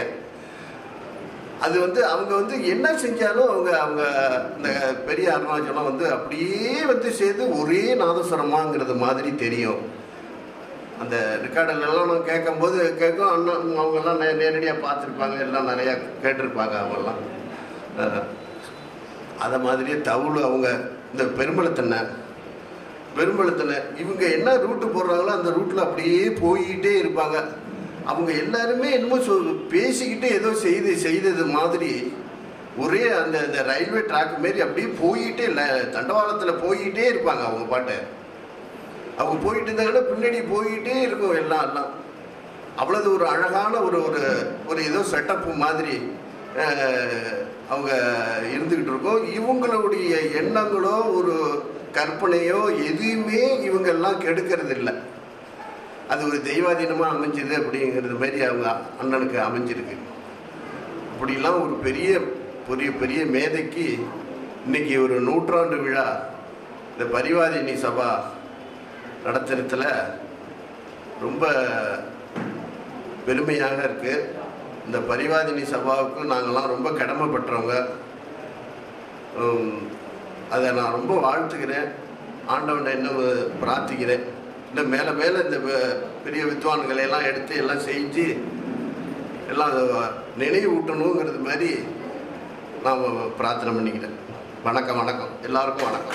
Speaker 5: அது வந்து அவங்க வந்து என்ன செஞ்சாலும் அவங்க அவங்க இந்த பெரிய அருணாச்சலம் வந்து அப்படியே வந்து சேர்ந்து ஒரே நாதஸ்வரமாங்கிறது மாதிரி தெரியும் அந்த ரெக்கார்டில் எல்லாம் நான் கேட்கும்போது கேட்கும் அண்ணன் அவங்கெல்லாம் நே நேரடியாக பார்த்துருப்பாங்க எல்லாம் நிறையா கேட்டிருப்பாங்க அவங்கெல்லாம் அஹ், அதை மாதிரியே தவுள் அவங்க இந்த பெரும்பலத்தண்ணை பெரும்பலத்தண்ணை இவங்க என்ன ரூட்டு போடுறாங்களோ அந்த ரூட்டில் அப்படியே போய்கிட்டே இருப்பாங்க அவங்க எல்லாருமே என்னமோ சொல் பேசிக்கிட்டு ஏதோ செய்து செய்தது மாதிரி ஒரே அந்த அந்த ரயில்வே ட்ராக் மாரி அப்படியே போயிட்டே இல்லை தண்டவாளத்தில் போய்கிட்டே இருப்பாங்க அவங்க பாட்டை அவங்க போயிட்டு இருந்தாங்கன்னா பின்னாடி போயிட்டே இருக்கும் எல்லாம் எல்லாம் அவ்வளவு ஒரு அழகான ஒரு ஒரு ஒரு ஏதோ செட்டப்பு மாதிரி அஹ், அவங்க இருந்துக்கிட்டு இருக்கோம் இவங்களுடைய எண்ணங்களோ ஒரு கற்பனையோ எதுவுமே இவங்கெல்லாம் கெடுக்கிறது இல்லை அது ஒரு தெய்வாதீனமாக அமைஞ்சது அப்படிங்கிறது மாதிரி அவங்க அண்ணனுக்கு அமைஞ்சிருக்கு அப்படிலாம் ஒரு பெரிய பெரிய பெரிய மேதைக்கு இன்னைக்கு ஒரு நூற்றாண்டு விழா இந்த பரிவாதினி சபா நடத்துறதுல ரொம்ப பெருமையாக இருக்கு இந்த பரிவாதினி சபாவுக்கு நாங்கள்லாம் ரொம்ப கடமைப்பட்டவங்க உம், அதை நான் ரொம்ப வாழ்த்துக்கிறேன் ஆண்டவனை இன்னும் பிரார்த்திக்கிறேன் இன்னும் மேலே மேலே இந்த பெ- பெரிய வித்வான்களை எல்லாம் எடுத்து எல்லாம் செஞ்சு எல்லாம் அதை நினைவூட்டணுங்கிறது மாதிரி நான் பிரார்த்தனை பண்ணிக்கிறேன் வணக்கம் வணக்கம் எல்லாருக்கும் வணக்கம்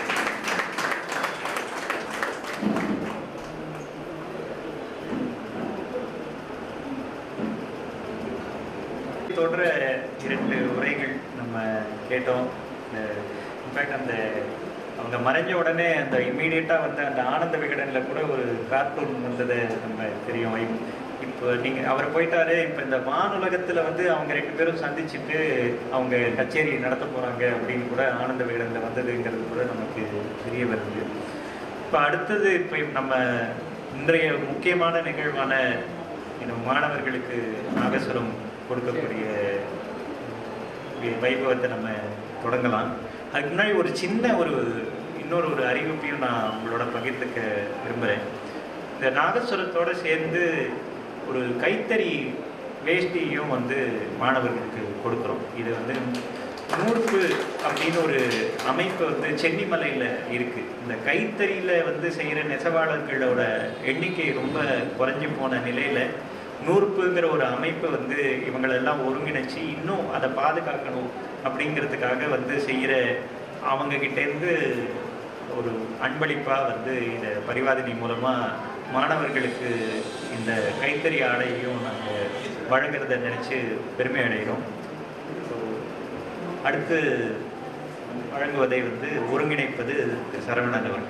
Speaker 1: தொடர இரண்டு உரைகள் நம்ம கேட்டோம் இன்ஃபேக்ட் அந்த அவங்க மறைஞ்ச உடனே அந்த இம்மீடியட்டாக வந்து அந்த ஆனந்த விகடனில் கூட ஒரு கார்ட்டூன் வந்தது நம்ம தெரியும் இப்- இப்போ நீங்கள் அவர் போயிட்டாரு இப்போ இந்த வானுலகத்தில் வந்து அவங்க ரெண்டு பேரும் சந்திச்சுட்டு அவங்க கச்சேரி நடத்த போகிறாங்க அப்படின்னு கூட ஆனந்த விகடனில் வந்ததுங்கிறது கூட நமக்கு தெரிய வருது இப்போ அடுத்தது இப்போ நம்ம இன்றைய முக்கியமான நிகழ்வான இன்னும் மாணவர்களுக்கு நாகஸ்வரம் கொடுக்கக்கூடிய வி- வைபவத்தை நம்ம தொடங்கலாம் அதுக்கு முன்னாடி ஒரு சின்ன ஒரு இன்னொரு ஒரு அறிவிப்பையும் நான் உங்களோட பகிர்ந்துக்க விரும்புகிறேன் இந்த நாதஸ்வரத்தோட சேர்ந்து ஒரு கைத்தறி வேஷ்டியும் வந்து மாணவர்களுக்கு கொடுக்குறோம் இது வந்து நூற்பு அப்படின்னு ஒரு அமைப்பு வந்து சென்னிமலையில் இருக்குது இந்த கைத்தறியில் வந்து செய்கிற நெசவாளர்களோட எண்ணிக்கை ரொம்ப குறைஞ்சி போன நிலையில் நூற்புங்கிற ஒரு அமைப்பு வந்து இவங்களெல்லாம் ஒருங்கிணைச்சு இன்னும் அதை பாதுகாக்கணும் அப்படிங்கிறதுக்காக வந்து செய்கிற அவங்க கிட்டேருந்து ஒரு அன்பளிப்பாக வந்து இதை பரிவாதினி மூலமாக மாணவர்களுக்கு இந்த கைத்தறி ஆடையும் நாங்கள் வழங்குறத நினச்சி பெருமை அடைகிறோம் ஸோ அடுத்து வழங்குவதை வந்து ஒருங்கிணைப்பது திரு சரவணன் அவர்கள்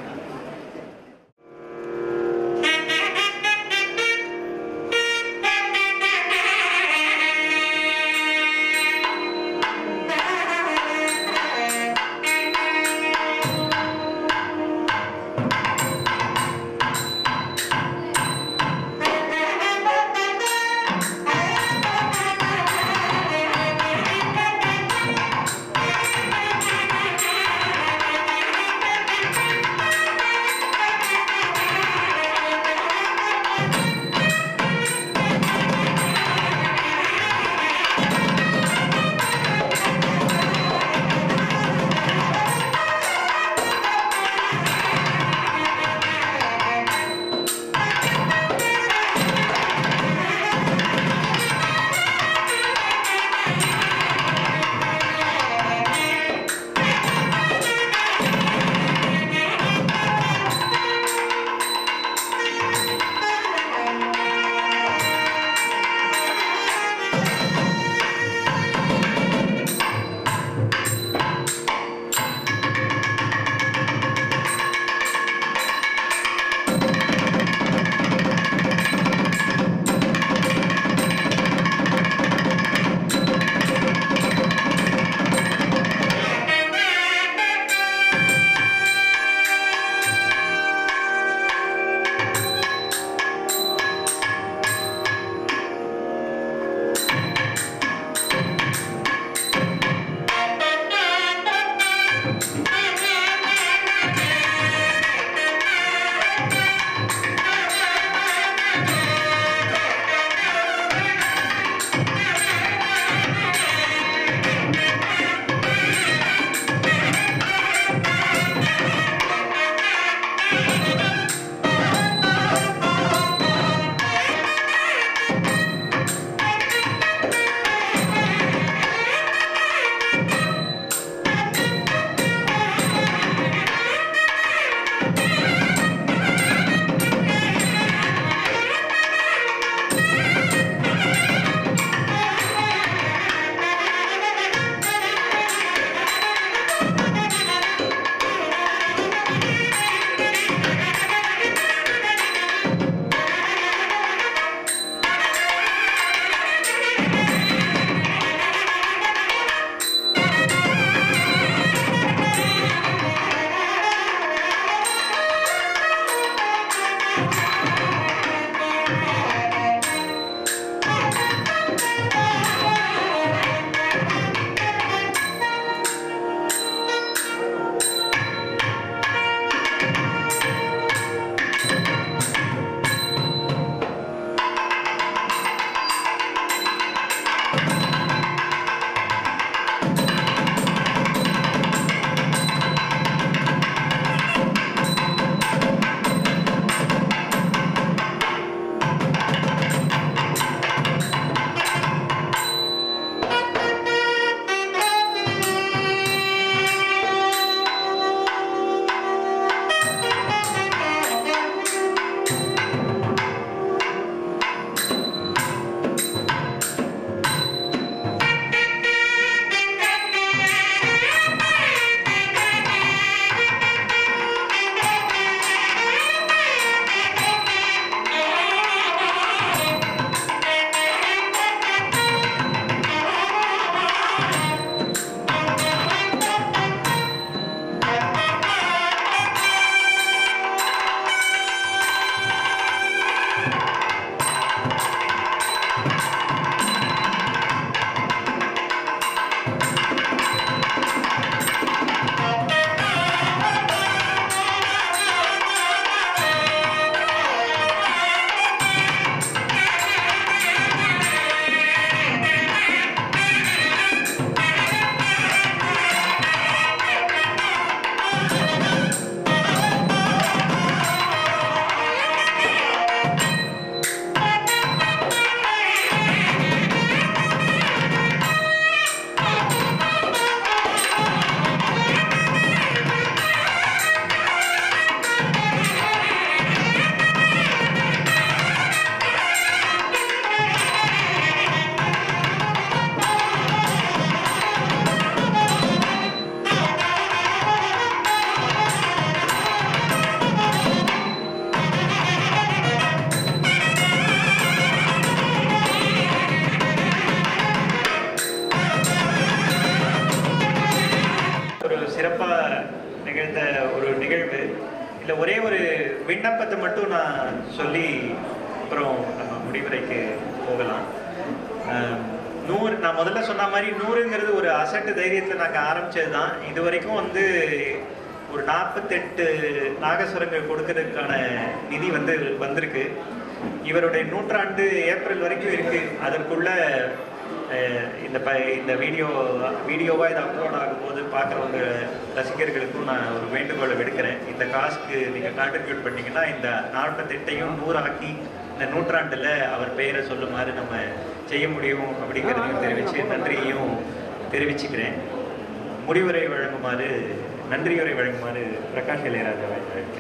Speaker 1: மட்டும் நான் சொல்லி அப்புறம் நம்ம முடிவுரைக்கு போகலாம் ஆம், நூறு நான் முதல்ல சொன்ன மாதிரி நூறுங்கிறது ஒரு அசட்டு தைரியத்தில் நாங்கள் ஆரம்பிச்சது தான் இது வரைக்கும் வந்து ஒரு நாற்பத்தெட்டு நாகஸ்வரங்கள் கொடுக்கறதுக்கான நிதி வந்து வந்திருக்கு இவருடைய நூற்றாண்டு ஏப்ரல் வரைக்கும் இருக்கு அதற்குள்ள அஹ், இந்த ப இந்த வீடியோ வீடியோவாக இது அப்லோட் ஆகும்போது பார்க்குறவங்க ரசிகர்களுக்கும் நான் ஒரு வேண்டுகோளை விடுக்கிறேன் இந்த காசுக்கு நீங்கள் கான்ட்ரிபியூட் பண்ணீங்கன்னா இந்த நாற்பத்தெட்டையும் நூறாக்கி இந்த நூற்றாண்டில் அவர் பெயரை சொல்லுமாறு நம்ம செய்ய முடியும் அப்படிங்கிறதையும் தெரிவித்து நன்றியையும் தெரிவிச்சுக்கிறேன் முடிவுரை வழங்குமாறு நன்றியுரை வழங்குமாறு பிரகாஷ் இளையராஜாவை அழைக்கிறேன்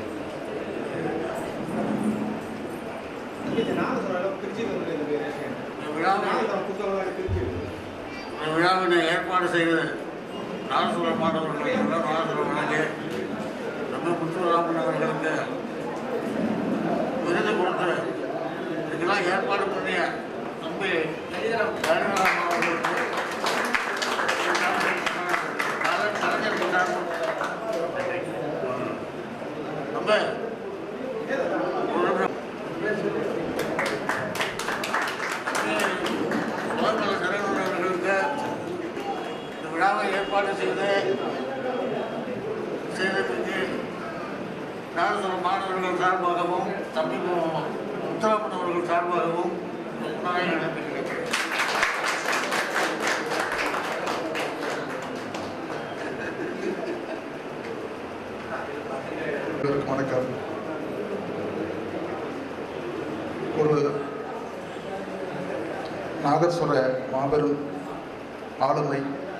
Speaker 6: இந்த விழாவினை ஏற்பாடு செய்து நாகசுர மாணவர்களுக்கு நாகசுர வழங்கி நம்ம முத்துராமன் அவர்களுக்கு விருது கொடுத்து இதுக்கெல்லாம் ஏற்பாடு பண்ணிய தம்பி கருணாராம் அவர்களுக்கு கலைஞர் கலைஞர் கொண்டாடும் தம்பி ஒரு நிமிஷம். சுதந்திர சரணர் அவர்களுக்கு இந்த விழாவை ஏற்பாடு செய்து செய்ததற்கு நாகசுர மாணவர்கள் சார்பாகவும் தம்பி மு- முத்துராமன் அவர்கள் சார்பாகவும் நான் நினைக்கிறேன்
Speaker 7: அனைவருக்கும் வணக்கம் ஒரு நாகஸ்வர மாபெரும் ஆளுமை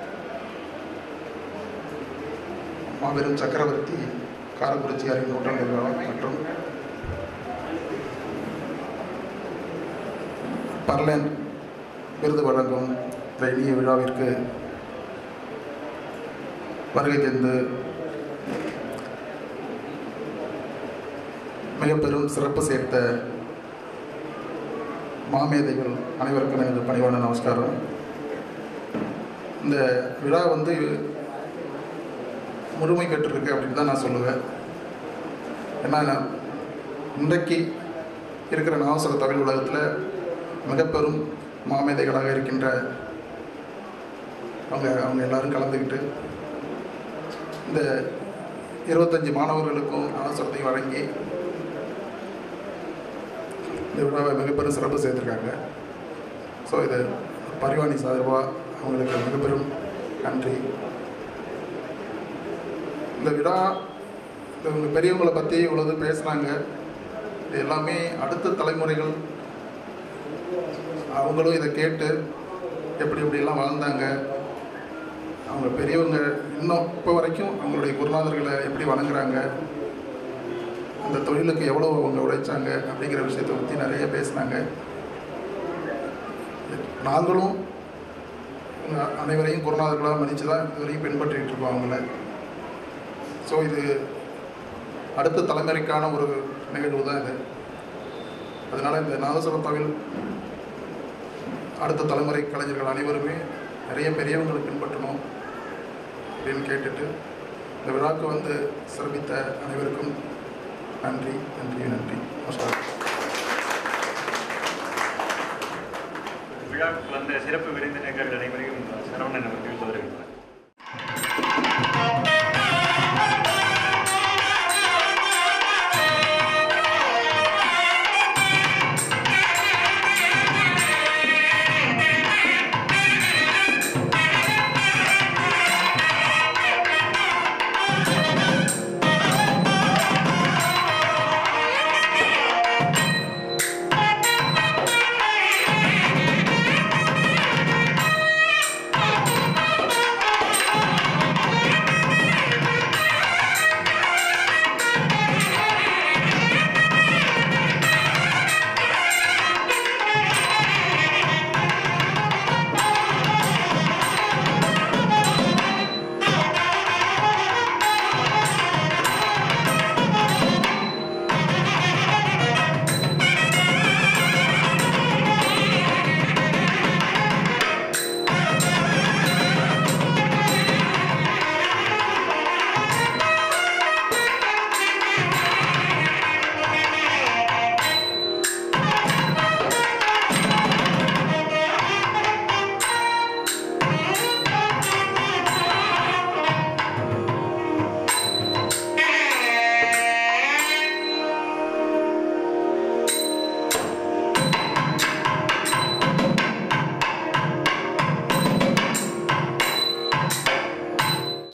Speaker 7: மாபெரும் சக்கரவர்த்தி காரக்குறிச்சியாரின் நூற்றாண்டு விழா மற்றும் பர்லேன் விருது வழங்கும் இந்த இனிய விழாவிற்கு வருகை தந்து மிக பெரும் சிறப்பு சேர்த்த மாமேதைகள் அனைவருக்கும் எனது பணிவான நமஸ்காரம் இந்த விழா வந்து முழுமை பெற்றிருக்கு அப்படின்னு தான் நான் சொல்லுவேன் ஏன்னா நான் இன்றைக்கு இருக்கிற நாவசர தமிழ் உலகத்தில் மிக பெரும் மாமேதைகளாக இருக்கின்ற அவங்க அவங்க எல்லாரும் கலந்துக்கிட்டு இந்த இருபத்தஞ்சி மாணவர்களுக்கும் அவசரத்தை வழங்கி இந்த விழாவை மிகப்பெரும் சிறப்பு செய்திருக்காங்க ஸோ இது பரிவாணி சார்பாக அவங்களுக்கு மிகப்பெரும் நன்றி இந்த விழா இந்த இவங்க பெரியவங்களை பற்றி இவ்வளவு பேசுனாங்க இது எல்லாமே அடுத்த தலைமுறைகள் அவங்களும் இதை கேட்டு எப்படி எப்படியெல்லாம் வாழ்ந்தாங்க அவங்க பெரியவங்க இன்னும் இப்போ வரைக்கும் அவங்களுடைய குருநாதர்களை எப்படி வணங்குறாங்க அந்த தொழிலுக்கு எவ்வளோ அவங்க உழைச்சாங்க அப்படிங்கிற விஷயத்தை பற்றி நிறைய பேசினாங்க நாங்களும் உங்க அனைவரையும் குருநாதர்களாக மதித்து தான் இதுவரையும் பின்பற்றிட்டு இருக்கோம் அவங்கள ஸோ இது அடுத்த தலைமுறைக்கான ஒரு நிகழ்வு தான் இது அதனால் இந்த நாதசுர தொழில் அடுத்த தலைமுறை கலைஞர்கள் அனைவருமே நிறைய பெரியவங்களை பின்பற்றணும் அப்படின்னு கேட்டுட்டு இந்த விழாவுக்கு வந்து சிறப்பித்த அனைவருக்கும் நன்றி நன்றி நன்றி நமஸ்காரம்
Speaker 1: விழாவுக்கு வந்த சிறப்பு விருந்தினர்கள் அனைவரையும் சரவணன் அவர்கள் வருகிறார்